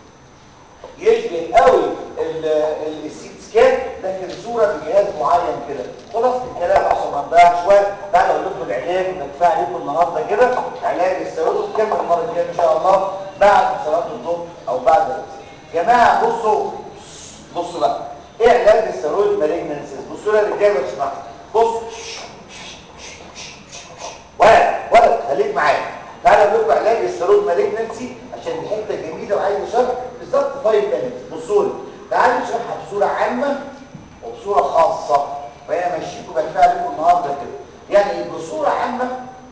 يشبه قوي السيت سكان لكن صوره بجهاز معين كده خلاص الكلام عشان ما نضيعش شويه تعالوا اقول لكم العلاج اللي كفايه عليكم النهارده كده علاج السيروز ونكمل المره الجايه ان شاء الله بعد صلاه الظهر او بعد الفجر جماعه بصوا بصوا بقى ايه علاج السيروز مالجنسيز بصوا لي يا رجاله اسمعوا بص ولد ولد خليك معايا تعالى اقول لكم علاج السيروز مالجنسي عشان دي حته جميله وعايز شرح بالظبط 5 minutes بصوا لي تعالوا نشرحها بصوره عامه وبصوره خاصه وهي ماشيكم بكفي عليكم النهارده كده يعني بصوره عامه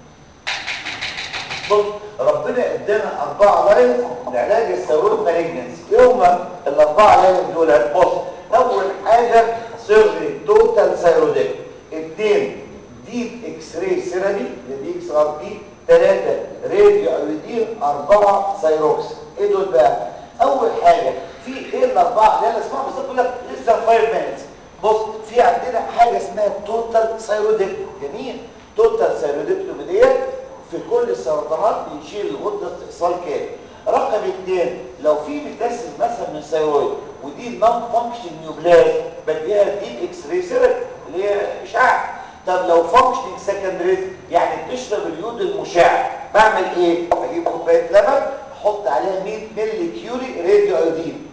بص ربنا ادانا اربعه لاين لعلاج السيروز مالجنسي ايه هم الاربعه لاين دول بص اول حاجه سيرجري توتال سيروديك اثنين ديب اكس راي سيرابي دي اكس ار بي ثلاثه راديو ايودين اربعه سيروكس ايه دول بقى اول حاجه في ايه الاربعه اللي انا اسمعها بس بقول لك لسه 5 مينتس بص في عندنا حاجه اسمها توتال سيروديك جميل توتال سيروديكتومي ديت في كل السرطانات بنشيل الغده استئصال كامل رقم اثنين لو في متاسس مثلا من الثيرويد ودي نون فانكشن نيوبلاز بديها ديب اكس راي سيرابي اللي هي اشعاع طب لو فانكشنينج سكندريز يعني بتشرب اليود المشع بعمل ايه بجيب كوبايه لبن احط عليها 100 مللي كيوري راديو ايودين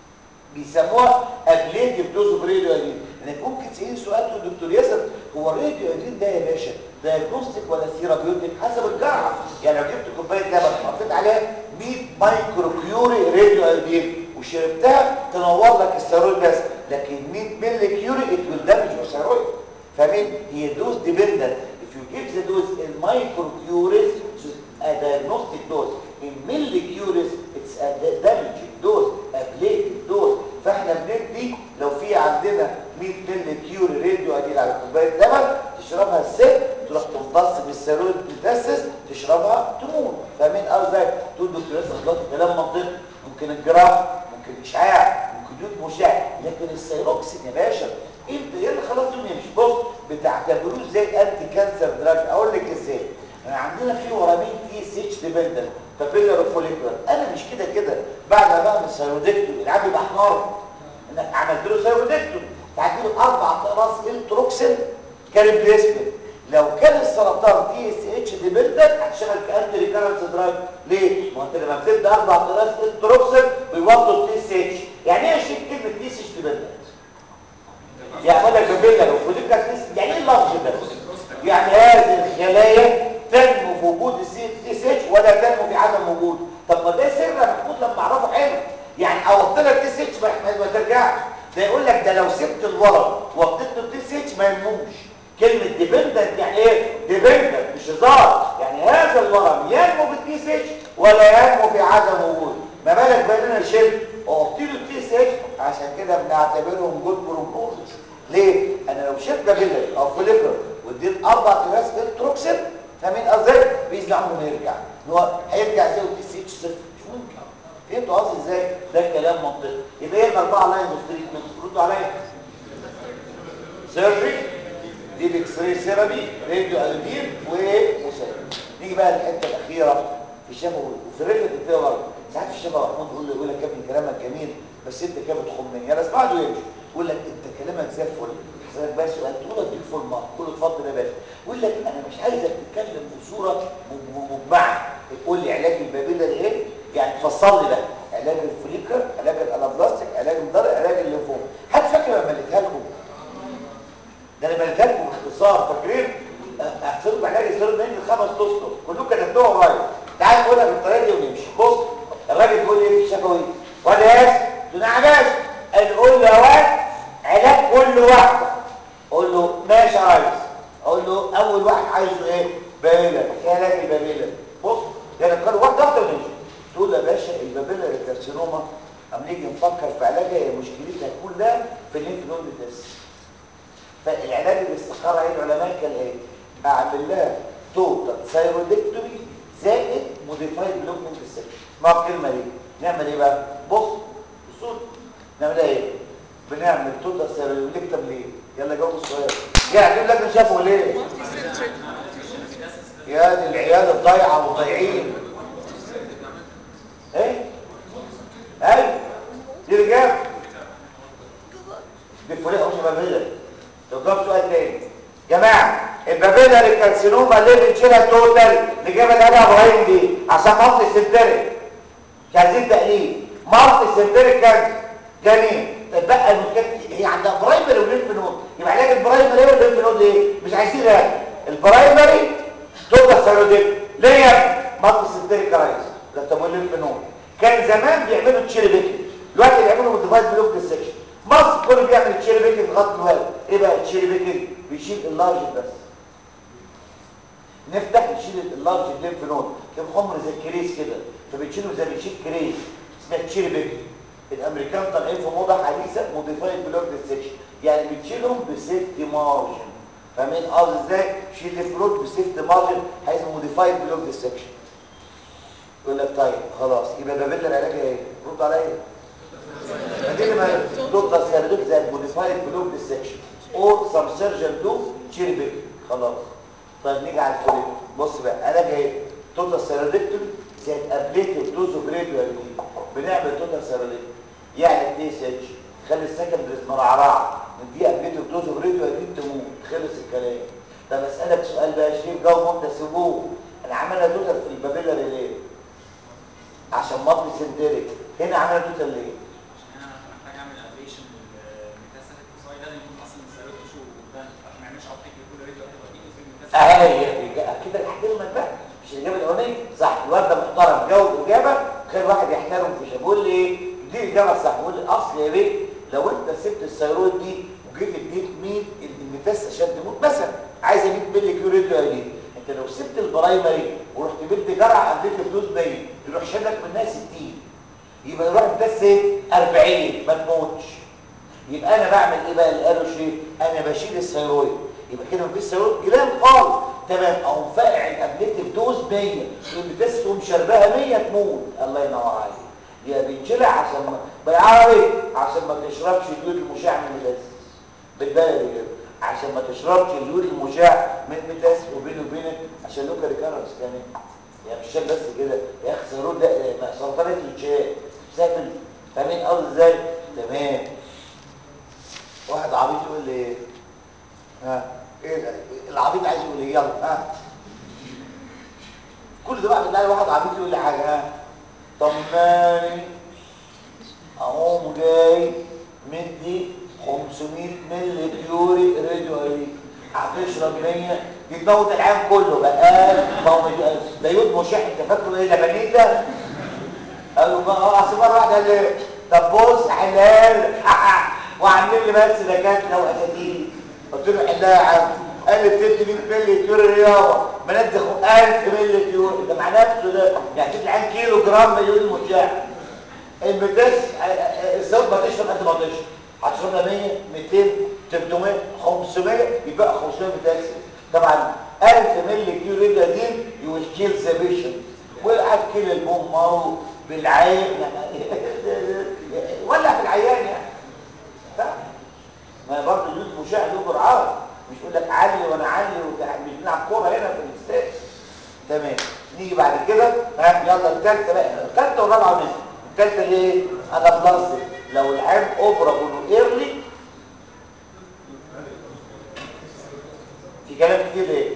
بيسموها ابليتيف دوز اوف راديو ايودين انك ممكن تسالني سؤال تقول دكتور ياسر هو الراديو ايودين ده يا باشا دايجنوستيك ولا ثيرابيوتيك حسب الجرعه يعني لو جبت كوبايه لبن حطيت عليها 100 مايكرو كيوري راديو ايودين وشربتها تنور لك الثيرويد بس لكن 100 مللي كيوري ات ويل دامج يور ثيرويد فاهمين هي دوز ديبندنت if you give the dose in microcuries a diagnostic dose in millicuries it's a damaging dose ablative dose فاحنا بندي لو في عندنا 100 مللي كيوري راديو اديل على كوبايه لبن تشربها الست تروح تمتص بالسيرويد تتاسس تشربها تموت فاهمين قصدي تقول دكتور ياسر دلوقتي كلام منطقي ممكن الجراح ممكن اشعاع ممكن يود مشع لكن السيروكسين يا باشا انت يلا خلاص الدنيا مش بص بتعتبروه ازاي انتي كانسر دراج اقول لك ازاي احنا عندنا في ورامين تي اس اتش ديبندنت فابيلر فوليكولر انا مش كده كده بعد ما بعمل سيرودكتوم العب يبقى حمار انك عملت له سيرودكتوم تعدي له اربع اقراص التروكسين كاريبليسمنت لو كان السرطان تي اس اتش ديبندنت هتشتغل كانتي ريكارنس دراج ليه؟ ما انت لما بتبدا اربع اقراص التروكسين بيوطوا التي اس اتش يعني ايه شيء كلمه تي اس اتش ديبندنت يعمل لك بيلا وفوليك اسيد يعني ايه اللفظ ده يعني هذه الخلايا تنمو في وجود السي اس اتش ولا تنمو في عدم وجوده طب ما ده سر محمود لما اعرفه حلو يعني اوطي لك تي اس اتش ما ترجعش ده يقول لك ده لو سبت الورم وطيت له تي اس اتش ما ينموش كلمه ديبندنت يعني ايه ديبندنت مش هزار يعني هذا الورم ينمو بالتي اس اتش ولا ينمو في عدم وجوده ما بالك بقى شيب وقلت له تي اس اتش عشان كده بنعتبرهم جود بروجنوزس ليه انا لو شلت بابيلر او فوليكر واديت اربع قياس التروكسين فاهمين قصدي باذن عمره ما يرجع إن هو هيرجع زي التي سي اتش صفر مش ممكن فهمتوا قصدي ازاي ده كلام منطقي يبقى ايه الاربعه لاين اوف تريتمنت ردوا عليا سيرجري دي الاكس راي ثيرابي راديو ايودين ومساعد نيجي بقى للحته الاخيره في الشفوي وفي رجل كده برضه ساعات في الشفا محمود يقول له يقول لك يا ابني كلامك جميل بس انت كده بتخمني انا اسمعه ويمشي يقول لك انت كلامك زي الفل حضرتك بقى سؤال تقول له اديك فول مارك تقول له اتفضل يا باشا يقول لك انا مش عايزك تتكلم بصوره مجمعه تقول لي علاج البابيلا ايه يعني تفصل لي بقى علاج الفوليكر علاج الانابلاستيك علاج الضرع علاج الليمفوما حد فاكر لما مليتها لكم ده انا مليتها لكم باختصار فاكرين احسبوا علاج السيرود من خمس اسطر كلكم كتبتوها قريب تعال نقولها بالطريقه دي ونمشي بص الراجل بيقول لي ايه في الشفوي ولا ياس نعم باشا قال قول له يا واد علاج كل واحده اقول له ماشي يا ريس اقول له اول واحد عايزه ايه بابيلا ايه علاج البابيلا بص ده انا كان واحده واحده ونمشي تقول له يا باشا البابيلا الكارسينوما اما نيجي نفكر في علاجها هي مشكلتها كلها في الليمف نود بس فالعلاج الاستخاره هي العلماء كالاتي اعمل لها توتال ثايرودكتومي زائد موديفايد بلوكمنت السكشن اسمها الكلمه دي نعمل ايه بقى بص اصول نعمل ايه بنعمل توتال ثايرودكتومي ليه يلا جاوب السؤال يعني لك لك شافوا ليه يا دي العيال الضايعه والضايعين ايه ايوه دي الاجابه دي الفريق مش بابيلا لو جاوب سؤال تاني جماعه البابيلا الكارسينوما اللي بنشيلها توتال الاجابه اللي قالها ابراهيم دي عشان مالتي سنتريك مش عايزين تقليل مالتي سنتريك كانسر جميل تبقى المشكله هي عندها برايمري وليمف نود يبقى علاج البرايمري والليمف نود ايه مش عايزين ده البرايمري توتال ثايرويدكت ليه يا ابني مالتي سنتريك كرايس ده طب والليمف نود كان زمان بيعملوا تشيري بيكي دلوقتي بيعملوا موديفايد بلوك ديسكشن مصر كله بيعمل تشيري بيكي لغايه دلوقتي ايه بقى التشيري بيكي بيشيل اللارج بس نفتح نشيل اللارج الليمف نود كان حمر زي الكريس كده فبتشيله زي بتشيل كريس اسمها تشيري بيكي الامريكان طالعين في موضه حديثه موديفايد بلوك ديسكشن يعني بتشيلهم بسيفتي مارجن فاهمين قصدي ازاي شيل الفلوت بسيفتي مارجن عايز موديفايد بلوك ديسكشن يقول لك طيب خلاص يبقى بابيلا العلاج ايه رد عليا فدي ما تقدر سيرفيك زي موديفايد بلوك ديسكشن او سم سيرجن دو تشيل بيك خلاص طيب نيجي على الفوليك بص بقى علاج ايه توتال سيرودكتومي زي ابليتيف دوز اوف راديو بنعمل توتال سيرودكتومي يعني تي اس اتش خلي السكندريز مرعرعه ندي ابليتيف دوز اوف راديو تموت خلص الكلام طب اسالك سؤال بقى يا شريف جاوب انت سيبوه انا عاملها توتال في البابيلا ليه عشان مطلي سنتريك هنا عملها توتال ليه عشان انا محتاج اعمل ابليشن للميتاسيتك فصاي لازم يكون اصلا السيروت شو قدام عشان ما يعملش اوبتيك لكل ريديو هتبقى في الميتاسيتك اهي كده احترمك بقى مش الاجابه الاولانيه صح الواد ده محترم جاوب اجابه خير واحد يحترم في بقول لي ايه دي الاجابه الصح بقول لي اصل يا بيه لو انت سبت الثيرويد دي وجيت اديت 100 الميتاس عشان تموت مثلا عايزه 100 مللي كيلو راديو دي انت لو سبت البرايمري ورحت بدي جرعه قبلت بدوز 100 يروح شدك منها 60 يبقى يروح بس 40 ما تموتش يبقى انا بعمل ايه بقى اللي قالوا شيء انا بشيل الثيرويد يبقى كده مفيش ثيرويد جلان خالص تمام اقوم فاقع الابليتيف دوز 100 اللي بس تقوم شربها 100 تموت الله ينور عليك يا بيتشلع عشان ما بالعربي عشان ما تشربش اليود المشع من المدس بالبلدي كده عشان ما تشربش اليود المشع من المدس وبيني وبينك عشان لوكا ريكارنس كمان يعني مش بس كده يا اخي الثيرويد ده ما سرطانات الشاي سافل فاهمين قصدي ازاي تمام واحد عبيط يقول لي ايه ها ايه ده العبيط عايز يقول ايه يلا ها كل ده بقى بتلاقي واحد عبيط يقول لي حاجه ها طماني اقوم جاي مدي 500 مللي بيوري راديو اي هتشرب 100 دي تموت العالم كله بقى ما هو ده يود مشح انت فاكره ايه لبنيه ده قالوا بقى اصل مره واحده قال لي طب بص حلال وعاملين لي بس دكاتره واساتذه قلت له حلها يا عم قال لي بتدي 100 مللي كيلو رياضه بنات 1000 مللي كيلو ده مع نفسه ده يعني تدي عن كيلو جرام مليون مشاع المتاس الزوج ما تشرب قد ما تشرب هتشربها 100 200 300 500 يبقى 500 متاس طبعا 1000 مللي كيلو ريدادين يو ويل كيل ذا بيشنت وهتكيل البوم بالعين ولا في العيان يعني صح؟ ما برضه دول مشاهد له جرعات مش يقول لك علي وانا علي وده- مش بنلعب كوره هنا في الاستاد تمام نيجي بعد كده ها يلا الثالثه بقى الثالثه والرابعه ونزل الثالثه اللي ايه انا بلاستيك لو العين اوبرا بلو ايرلي في كلام كتير ايه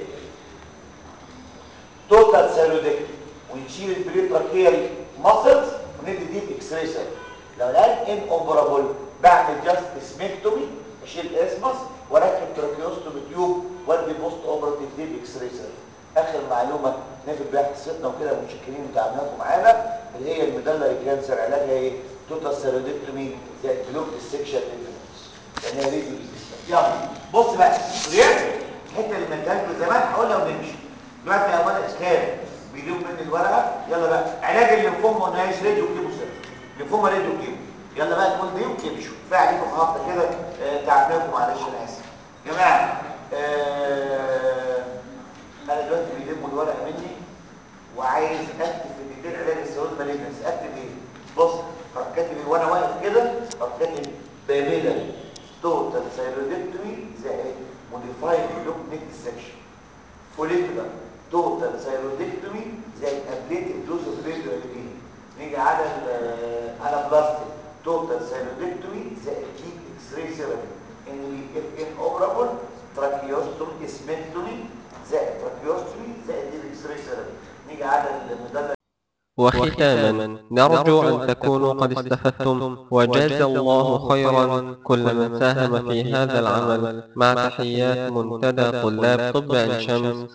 توتال سيلودكتي ونشيل البريتراكيال ماسلز وندي ديب اكسريشن لو الان ان اوبرابل بعمل جاست سميكتومي اشيل اسمس واركب تراكيوستومي تيوب وادي بوست اوبراتيف ديب اكسريشن اخر معلومه نقفل بيها حصتنا وكده متشكرين وتعاملاتكم معانا اللي هي المدلل الكانسر علاجها ايه توتال سيلودكتومي زي بلوك السكشن يعني هي ريديو يلا بص بقى رياض الحته اللي مديها زمان هقولها ونمشي دلوقتي يا ولد اسكان بيجيبوا مني الورقه يلا بقى علاج الليمفوما والنايش راديو كيمو ليمفوما راديو كيمو يلا بقى تقول دي وتمشوا كفايه عليكم النهارده كده آه، تعبناكم معلش انا اسف يا جماعه آه، انا دلوقتي بيلموا الورقه مني وعايز اكتب في الاثنين علاج السيرود مالجنس اكتب ايه بص اروح كاتب ايه وانا واقف كده اروح كاتب بابيلا توتال سيرودكتومي زائد موديفايد لوك نيك سكشن فوليكولار توتال سيرودكتومي زائد ابليتيف دوز اوف ريديولين نيجي على على بلاستيك توتال سيرودكتومي زائد ديب اكس راي ثيرابي ان اف ان اوبرابل تراكيوستومي اسمنتومي زائد تراكيوستومي زائد ديب اكس راي ثيرابي نيجي على المدلل وختاما نرجو أن تكونوا قد استفدتم وجاز الله خيرا كل من ساهم في هذا العمل مع تحيات منتدى طلاب طب عين شمس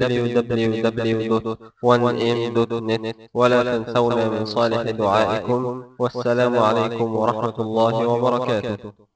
www.1m.net ولا تنسونا من صالح دعائكم والسلام عليكم ورحمة الله وبركاته